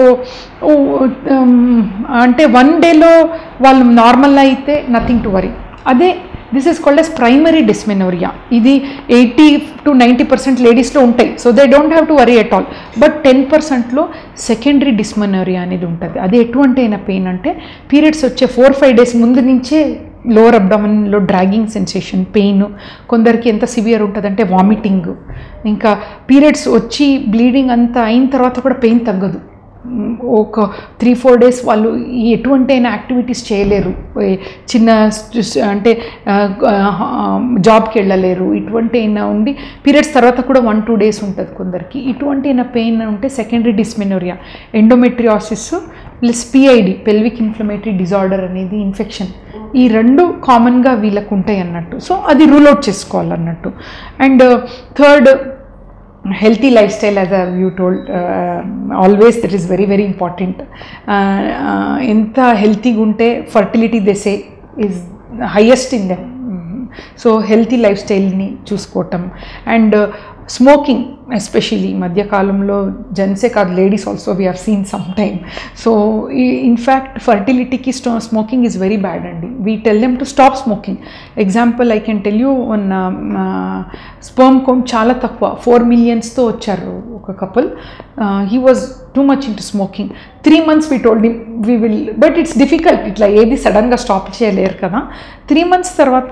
అంటే వన్ డేలో వాళ్ళు నార్మల్ అయితే నథింగ్ టు వరీ అదే this is called as primary dysmenorrhoea ఇది ఎయిటీ టు నైంటీ పర్సెంట్ లేడీస్లో ఉంటాయి so they don't have to worry at all but ten పర్సెంట్లో సెకండరీ డిస్మెనోరియా అనేది ఉంటుంది అది ఎటువంటి అయిన పెయిన్ అంటే పీరియడ్స్ వచ్చే ఫోర్ ఫైవ్ డేస్ ముందు నుంచే లోవర్ అబ్డామన్లో డ్రాగింగ్ సెన్సేషన్ పెయిన్ కొందరికి ఎంత సివియర్ ఉంటుందంటే వామిటింగ్ ఇంకా పీరియడ్స్ వచ్చి బ్లీడింగ్ అంతా అయిన తర్వాత కూడా పెయిన్ తగ్గదు మ్, ఒక త్రీ ఫోర్ డేస్ వాళ్ళు ఈ ఎటువంటి అయినా యాక్టివిటీస్ చేయలేరు ఏ చిన్న స్- అంటే జాబ్కి వెళ్ళలేరు ఇటువంటి అయినా ఉండి పీరియడ్స్ తర్వాత కూడా వన్ టూ డేస్ ఉంటుంది కొందరికి ఇటువంటి అయినా పెయిన్ ఉంటే secondary dysmenorrhoea endometriosis plus PID pelvic inflammatory disorder అనేది ఇన్ఫెక్షన్ ఈ రెండు కామన్గా వీళ్ళకు ఉంటాయి అన్నట్టు సో అది రూల్ అవుట్ చేసుకోవాలన్నట్టు and third healthy lifestyle as I- you told uh, always that is very very important uh, uh, ఎంత హెల్తీగా ఉంటే ఫర్టిలిటీ దెసే is highest in them so healthy life స్టైల్ని చూసుకోవటం అండ్ స్మోకింగ్ ఎస్పెషలీ మధ్యకాలంలో జెంట్సే కాదు ladies also we have seen some time so in fact ఫర్టిలిటీకి స్టో స్మోకింగ్ ఈజ్ వెరీ బ్యాడ్ అండి we tell them to stop smoking example I can tell you one sperm count చాలా తక్కువ ఫోర్ మిలియన్స్తో వచ్చారు ఒక couple he was too much into smoking three months we told him we will but it's difficult ఇట్లా ఏది సడన్గా స్టాప్ చేయలేరు కదా త్రీ మంత్స్ తర్వాత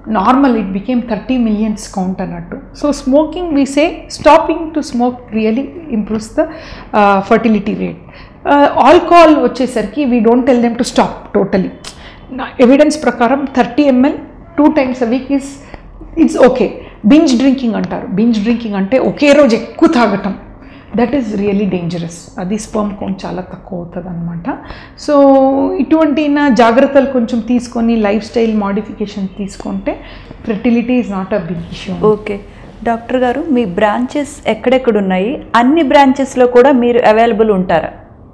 normal it became thirty millions count అన్నట్టు so smoking we say stopping to smoke really improves the fertility rate alcohol వచ్చేసరికి we don't tell them to stop totally evidence ప్రకారం thirty ml two times a week is it's okay binge drinking అంటారు బింజ్ డ్రింకింగ్ అంటే ఒకే రోజు ఎక్కువ తాగటం దట్ ఈస్ రియలీ డేంజరస్ అది స్పర్మ్ కౌంట్ చాలా తక్కువ అవుతుంది అనమాట సో ఇటువంటి నా జాగ్రత్తలు కొంచెం తీసుకొని లైఫ్ స్టైల్ మాడిఫికేషన్ తీసుకుంటే fertility is not a big issue okay doctor గారు మీ బ్రాంచెస్ ఎక్కడెక్కడ ఉన్నాయి అన్ని బ్రాంచెస్లో కూడా మీరు అవైలబుల్ ఉంటారా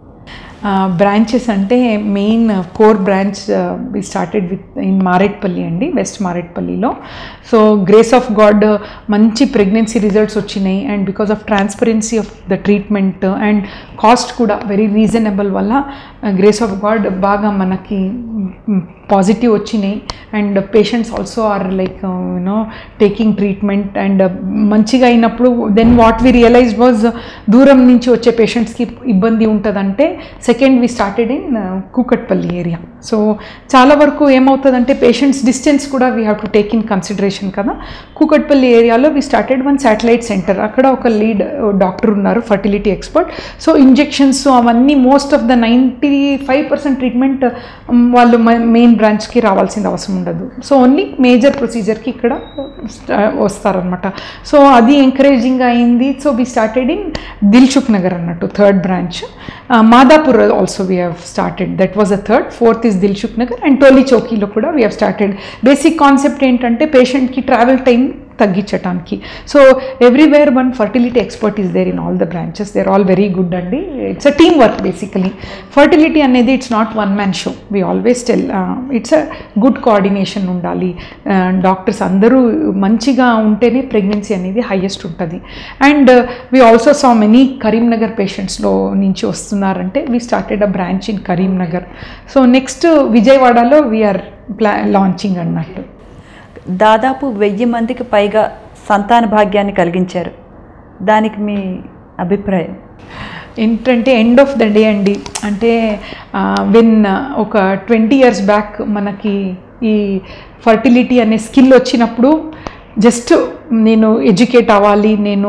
బ్రాంచెస్ అంటే main core branch we started with in Marredpally అండి వెస్ట్ మారేట్పల్లిలో సో గ్రేస్ ఆఫ్ గాడ్ మంచి ప్రెగ్నెన్సీ రిజల్ట్స్ వచ్చినాయి and because of transparency of the treatment and cost కూడా వెరీ రీజనబుల్ వల్ల గ్రేస్ ఆఫ్ గాడ్ బాగా మనకి పాజిటివ్ వచ్చినాయి and patients also are like you know taking treatment and మంచిగా అయినప్పుడు then what we realise was దూరం నుంచి వచ్చే పేషెంట్స్కి ఇబ్బంది ఉంటుందంటే second we started in Kukatpally area so చాలా వరకు ఏమవుతుందంటే పేషెంట్స్ డిస్టెన్స్ కూడా we have to take in consideration కదా కూకట్పల్లి ఏరియాలో we started one satellite centre అక్కడ ఒక లీడ్ డాక్టర్ ఉన్నారు ఫర్టిలిటీ ఎక్స్పర్ట్ సో ఇంజెక్షన్స్ అవన్నీ most of the ninety five percent treatment వాళ్ళు మెయిన్ బ్రాంచ్కి రావాల్సిన అవసరం ఉండదు సో ఓన్లీ మేజర్ ప్రొసీజర్కి ఇక్కడ వస్తారనమాట సో అది ఎంకరేజింగ్ అయింది so we started in Dilsukh Nagar అన్నట్టు third branch Madhapur also we have started that was a third fourth is Dilsukh Nagar and టోలీ చౌకీలో కూడా we have started basic concept ఏంటంటే పేషెంట్కి ట్రావెల్ టైం తగ్గించటానికి so everywhere one fertility expert is there in all the branches there all very good అండి it's a team work basically fertility అనేది it's not one man show we always tell it's a good coordination ఉండాలి డాక్టర్స్ అందరూ మంచిగా ఉంటేనే ప్రెగ్నెన్సీ అనేది హైయెస్ట్ ఉంటుంది and we also saw many Karimnagar పేషెంట్స్లో నుంచి వస్తున్నారంటే we started a branch in Karimnagar so next విజయవాడలో వీఆర్ ప్లా లాంచింగ్ అన్నట్టు దాదాపు వెయ్యి మందికి పైగా సంతాన భాగ్యాన్ని కలిగించారు దానికి మీ అభిప్రాయం ఏంటంటే ఎండ్ ఆఫ్ ద డే అండి అంటే విన్ ఒక ట్వంటీ ఇయర్స్ బ్యాక్ మనకి ఈ ఫర్టిలిటీ అనే స్కిల్ వచ్చినప్పుడు జస్ట్ నేను ఎడ్యుకేట్ అవ్వాలి నేను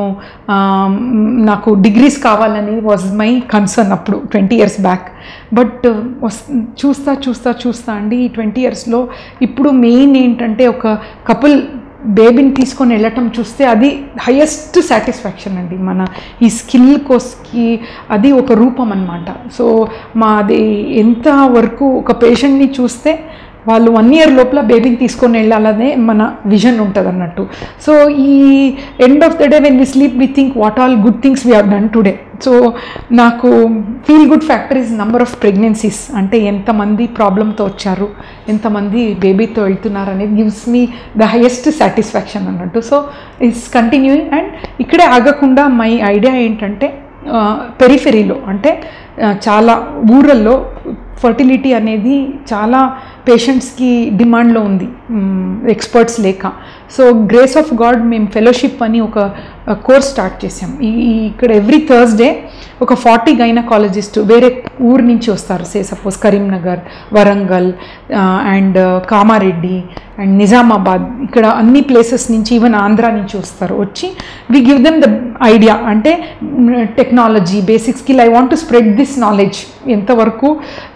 నాకు డిగ్రీస్ కావాలని వాజ్ మై కన్సర్న్ అప్పుడు twenty years back but was చూస్తా చూస్తా చూస్తా అండి ఈ ట్వంటీ ఇయర్స్లో ఇప్పుడు మెయిన్ ఏంటంటే ఒక కపుల్ బేబీని తీసుకొని వెళ్ళటం చూస్తే అది హయ్యెస్ట్ సాటిస్ఫాక్షన్ అండి మన ఈ స్కిల్ కోస్కి అది ఒక రూపం అనమాట సో మాది ఎంత వరకు ఒక పేషెంట్ని చూస్తే వాళ్ళు వన్ ఇయర్ లోపల బేబీని తీసుకొని వెళ్ళాలనే మన విజన్ ఉంటుంది అన్నట్టు సో ఈ end of the day when we sleep we think what all good things we have done today so నాకు feel good factor is number of pregnancies అంటే ఎంతమంది ప్రాబ్లంతో వచ్చారు ఎంతమంది బేబీతో వెళ్తున్నారు అనేది gives me the highest satisfaction అన్నట్టు సో ఇట్స్ కంటిన్యూయింగ్ అండ్ ఇక్కడే ఆగకుండా మై ఐడియా ఏంటంటే పెరిఫెరీలో అంటే చాలా ఊరల్లో ఫర్టిలిటీ అనేది చాలా పేషెంట్స్కి డిమాండ్లో ఉంది ఎక్స్పర్ట్స్ లేక సో గ్రేస్ ఆఫ్ గాడ్ మేము ఫెలోషిప్ అని ఒక కోర్స్ స్టార్ట్ చేసాం ఈ ఇక్కడ ఎవ్రీ థర్స్డే ఒక ఫార్టీ గైనకాలజిస్ట్ వేరే ఊరు నుంచి వస్తారు say suppose Karimnagar Warangal and Kamareddy and Nizamabad ఇక్కడ అన్ని ప్లేసెస్ నుంచి ఈవెన్ ఆంధ్ర నుంచి వస్తారు వచ్చి we give them the idea అంటే technology basic skill I want to spread this knowledge ఎంతవరకు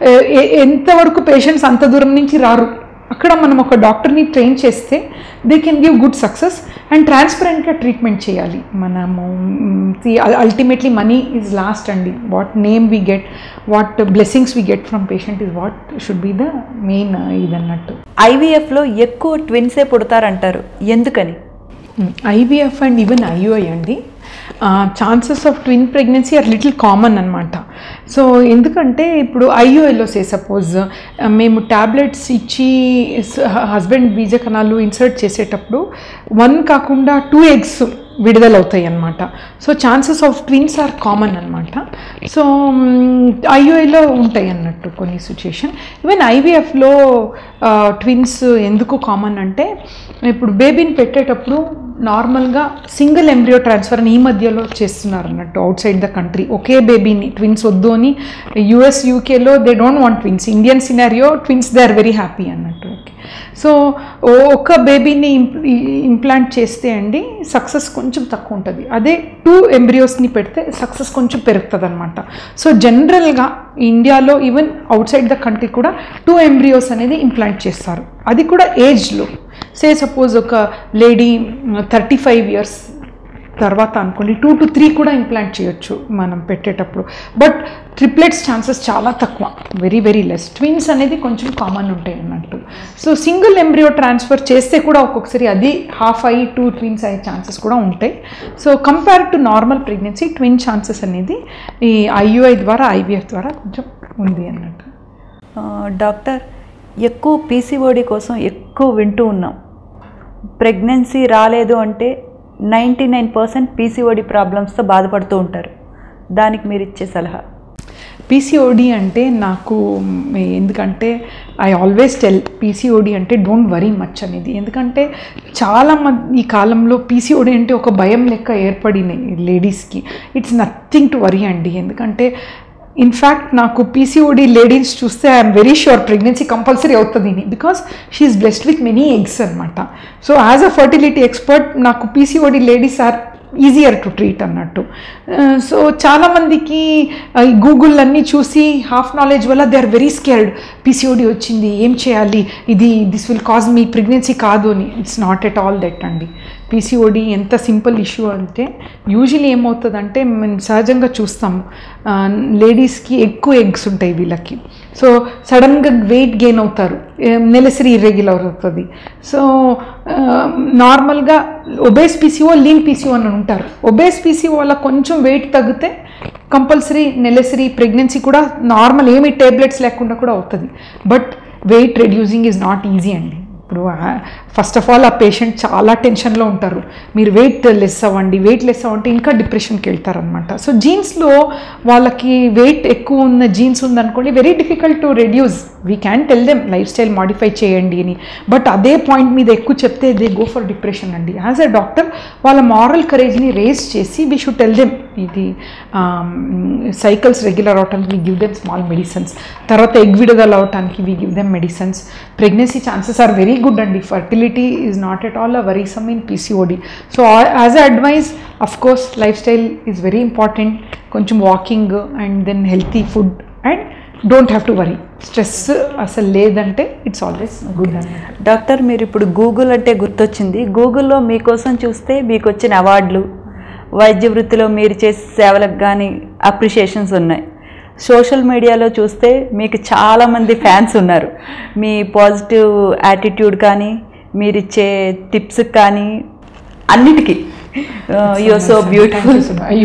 ఎంతవరకు పేషెంట్స్ అంత దూరం నుంచి రారు అక్కడ మనం ఒక డాక్టర్ని ట్రైన్ చేస్తే they can give good success and ట్రాన్స్పరెంట్గా ట్రీట్మెంట్ చేయాలి మనము అల్టిమేట్లీ మనీ ఈజ్ లాస్ట్ అండి what name we get what blessings we get from patient is what should be the main ఇదన్నట్టు ఐవీఎఫ్లో ఎక్కువ ట్విన్సే పుడతారంటారు ఎందుకని ఐవీఎఫ్ అండ్ ఈవెన్ ఐయుఐ అండి chances of twin pregnancy are little common అనమాట సో ఎందుకంటే ఇప్పుడు ఐయుఐలో సే సపోజ్ మేము ట్యాబ్లెట్స్ ఇచ్చి హస్బెండ్ బీజ కణాలు ఇన్సర్ట్ చేసేటప్పుడు వన్ కాకుండా టూ ఎగ్స్ విడుదలవుతాయి అన్నమాట so chances of twins are common అనమాట సో ఐయుఐలో ఉంటాయి అన్నట్టు కొన్ని సిచ్యుయేషన్ ఈవెన్ ఐవీఎఫ్లో ట్విన్స్ ఎందుకు కామన్ అంటే ఇప్పుడు బేబీని పెట్టేటప్పుడు నార్మల్గా సింగిల్ ఎంబ్రియో ట్రాన్స్ఫర్ అని ఈ మధ్యలో చేస్తున్నారు అన్నట్టు అవుట్ సైడ్ ద కంట్రీ ఒకే బేబీని ట్విన్స్ వద్దు అని యుఎస్ యూకేలో they don't want twins Indian scenario twins they are very happy అన్నట్టు ఓకే సో ఒక బేబీని ఇంప్లాంట్ చేస్తే అండి సక్సెస్ కొంచెం తక్కువ ఉంటుంది అదే టూ ఎంబ్రియోస్ని పెడితే సక్సెస్ కొంచెం పెరుగుతుంది అనమాట సో జనరల్గా ఇండియాలో even outside the country కూడా టూ ఎంబ్రియోస్ అనేది ఇంప్లాంట్ చేస్తారు అది కూడా ఏజ్లో సే సపోజ్ ఒక లేడీ థర్టీ ఫైవ్ ఇయర్స్ తర్వాత అనుకోండి టూ టు త్రీ కూడా ఇంప్లాంట్ చేయొచ్చు మనం పెట్టేటప్పుడు బట్ ట్రిప్లెట్స్ ఛాన్సెస్ చాలా తక్కువ వెరీ వెరీ లెస్ ట్విన్స్ అనేది కొంచెం కామన్ ఉంటాయి అన్నట్టు సో సింగిల్ ఎంబ్రియో ట్రాన్స్ఫర్ చేస్తే కూడా ఒక్కొక్కసారి అది హాఫ్ అయ్యి టూ ట్విన్స్ అయ్యే ఛాన్సెస్ కూడా ఉంటాయి so compare to normal pregnancy twin chances అనేది ఈ ఐయుఐ ద్వారా ఐవీఎఫ్ ద్వారా కొంచెం ఉంది అన్నట్టు ఆ, డాక్టర్ ఎక్కువ పీసీఓడి కోసం ఎక్కువ వింటూ ఉన్నాం ప్రెగ్నెన్సీ రాలేదు అంటే నైంటీ నైన్ పర్సెంట్ పీసీఓడి ప్రాబ్లమ్స్తో బాధపడుతూ ఉంటారు దానికి మీరు ఇచ్చే సలహా పీసీఓడి అంటే నాకు మ్, ఎందుకంటే ఐ ఆల్వేస్ టెల్ పీసీఓడి అంటే డోంట్ వరీ మచ్ అనేది ఎందుకంటే చాలా మంది ఈ కాలంలో పీసీఓడి అంటే ఒక భయం లెక్క ఏర్పడినాయి లేడీస్కి ఇట్స్ నథింగ్ టు వరీ అండి ఎందుకంటే ఇన్ఫ్యాక్ట్ నాకు పీసీఓడి లేడీస్ చూస్తే I'm very sure pregnancy compulsory అవుతుంది because she's blessed with many eggs అనమాట so as a fertility expert నాకు PCOD ladies are easier to treat అన్నట్టు సో చాలామందికి గూగుల్ అన్నీ చూసి హాఫ్ నాలెడ్జ్ వల్ల they are very scared PCOD వచ్చింది ఏం చేయాలి ఇది this will cause me pregnancy కాదు అని it's not at all that అండి పీసీఓడి ఎంత సింపుల్ ఇష్యూ అంటే యూజువలీ ఏమవుతుందంటే మేము సహజంగా చూస్తాం లేడీస్కి ఎక్కువ ఎగ్స్ ఉంటాయి వీళ్ళకి సో సడన్గా వెయిట్ గెయిన్ అవుతారు ఏం నెలసరి ఇర్రెగ్యులర్ అవుతుంది సో నార్మల్గా ఒబేస్ పీసీఓ లీన్ పీసీఓ అని ఉంటారు ఒబేస్ పీసీఓ వల్ల కొంచెం వెయిట్ తగ్గితే కంపల్సరీ నెలసరి ప్రెగ్నెన్సీ కూడా నార్మల్ ఏమి టేబ్లెట్స్ లేకుండా కూడా అవుతుంది but weight reducing is not easy అండి ఇప్పుడు ఫస్ట్ ఆఫ్ ఆల్ ఆ పేషెంట్ చాలా టెన్షన్లో ఉంటారు మీరు వెయిట్ లెస్ అవ్వండి వెయిట్ లెస్ అవ్వంటే ఇంకా డిప్రెషన్కి వెళ్తారనమాట సో జీన్స్లో వాళ్ళకి వెయిట్ ఎక్కువ ఉన్న జీన్స్ ఉందనుకోండి very difficult to reduce we can tell them life style modify చేయండి అని బట్ అదే పాయింట్ మీద ఎక్కువ చెప్తే దే గో ఫర్ డిప్రెషన్ అండి యాజ్ అ డాక్టర్ వాళ్ళ మారల్ కరేజ్ని రేజ్ చేసి వీ షుడ్ టెల్ దెమ్ ఇది సైకిల్స్ రెగ్యులర్ అవటానికి we give them small medicines తర్వాత ఎగ్ విడుదల అవటానికి we give them medicines pregnancy chances are very good అండి fertility is not at all a వరీసమ్ in PCOD so as a advice of course life style is very important కొంచెం walking and then healthy food and don't have to worry stress అసలు లేదంటే ఇట్స్ ఆల్వేస్ గుడ్ అన్నమాట డాక్టర్ మీరు ఇప్పుడు గూగుల్ అంటే గుర్తొచ్చింది గూగుల్లో మీకోసం చూస్తే మీకు వచ్చిన అవార్డులు వైద్య వృత్తిలో మీరు చేసే సేవలకు కానీ అప్రిషియేషన్స్ ఉన్నాయి సోషల్ మీడియాలో చూస్తే మీకు చాలామంది ఫ్యాన్స్ ఉన్నారు మీ పాజిటివ్ యాటిట్యూడ్ కానీ మీరిచ్చే టిప్స్ కానీ అన్నిటికీ you're so beautiful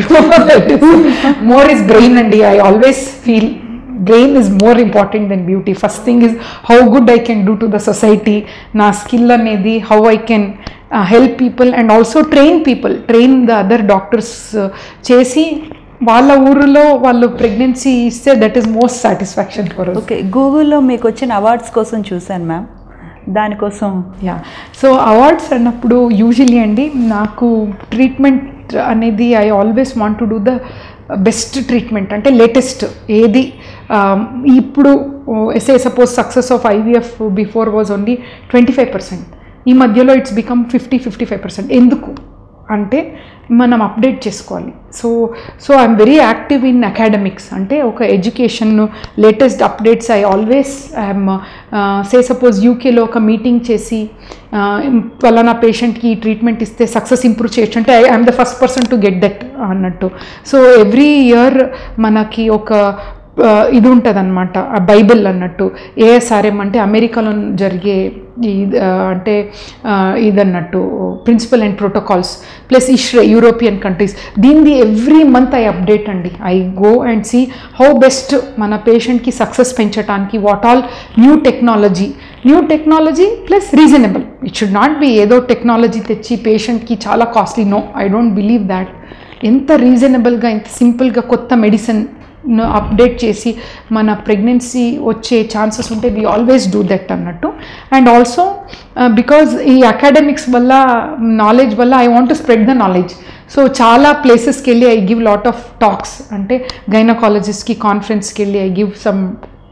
more is brain అండి I always feel brain is more important then beauty first thing is how good I can do to the society నా స్కిల్ అనేది how I can help people and also train people train the other doctors చేసి వాళ్ళ ఊరిలో వాళ్ళు ప్రెగ్నెన్సీ ఇస్తే that is most satisfaction for okay గూగుల్లో మీకు వచ్చిన అవార్డ్స్ కోసం చూశాను మ్యామ్ దానికోసం యా సో అవార్డ్స్ అన్నప్పుడు యూజువలీ అండి నాకు ట్రీట్మెంట్ అనేది I always want to do the best treatment అంటే లేటెస్ట్ ఏది um, ఇప్పుడు say suppose success of IVF before was only twenty five percent ఈ మధ్యలో it's become fifty fifty five percent ఎందుకు అంటే మనం అప్డేట్ చేసుకోవాలి so so I'm very active in academics అంటే ఒక education latest updates I always I'm say suppose యూకేలో ఒక మీటింగ్ చేసి పలానా పేషెంట్కి ఈ ట్రీట్మెంట్ ఇస్తే సక్సెస్ ఇంప్రూవ్ చేయొచ్చు అంటే I I'm the first person to get that అన్నట్టు సో ఎవ్రీ ఇయర్ మనకి ఒక ఆ, ఇది ఉంటుంది అనమాట బైబిల్ అన్నట్టు ఏఎస్ఆర్ఎం అంటే అమెరికాలో జరిగే ఈ ఆ, అంటే ఆ, ఇదన్నట్టు principle and protocols plus ESHRE European countries దీనిది ఎవ్రీ మంత్ ఐ అప్డేట్ అండి I go and see how best మన పేషెంట్కి సక్సెస్ పెంచడానికి what all new technology new technology plus reasonable it should not be ఏదో టెక్నాలజీ తెచ్చి పేషెంట్కి చాలా costly no I don't believe that ఎంత రీజనబుల్గా ఎంత సింపుల్గా కొత్త మెడిసిన్ అప్డేట్ చేసి మన ప్రెగ్నెన్సీ వచ్చే ఛాన్సెస్ ఉంటే వీ ఆల్వేస్ డూ దట్ అన్నట్టు అండ్ ఆల్సో బికాజ్ ఈ అకాడమిక్స్ వల్ల నాలెడ్జ్ వల్ల I want to spread the knowledge so చాలా ప్లేసెస్కి వెళ్ళి I give lot of talks అంటే గైనకాలజిస్ట్కి కాన్ఫరెన్స్కి వెళ్ళి ఐ గివ్ సమ్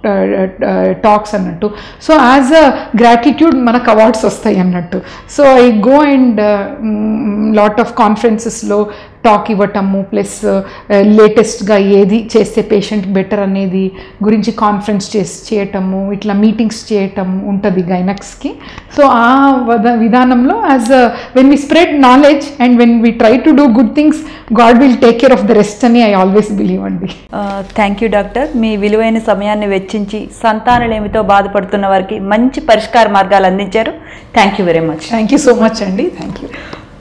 టాక్స్ అన్నట్టు సో యాజ్ అ గ్రాటిట్యూడ్ మనకు అవార్డ్స్ వస్తాయి అన్నట్టు so I go and lot of కాన్ఫరెన్సెస్లో టాక్ ఇవ్వటము ప్లస్ లేటెస్ట్గా ఏది చేస్తే పేషెంట్ బెటర్ అనేది గురించి కాన్ఫరెన్స్ చేసి చేయటము ఇట్లా మీటింగ్స్ చేయటం ఉంటుంది గైనక్స్కి సో ఆ వద- విధానంలో as when we spread knowledge and when we try to do good things God will take care of the rest అని ఐ ఆల్వేస్ బిలీవ్ అండి థ్యాంక్ యూ డాక్టర్ మీ విలువైన సమయాన్ని వెచ్చించి సంతానలేమితో బాధపడుతున్న వారికి మంచి పరిష్కార మార్గాలు అందించారు thank you very much thank you so much అండి థ్యాంక్ యూ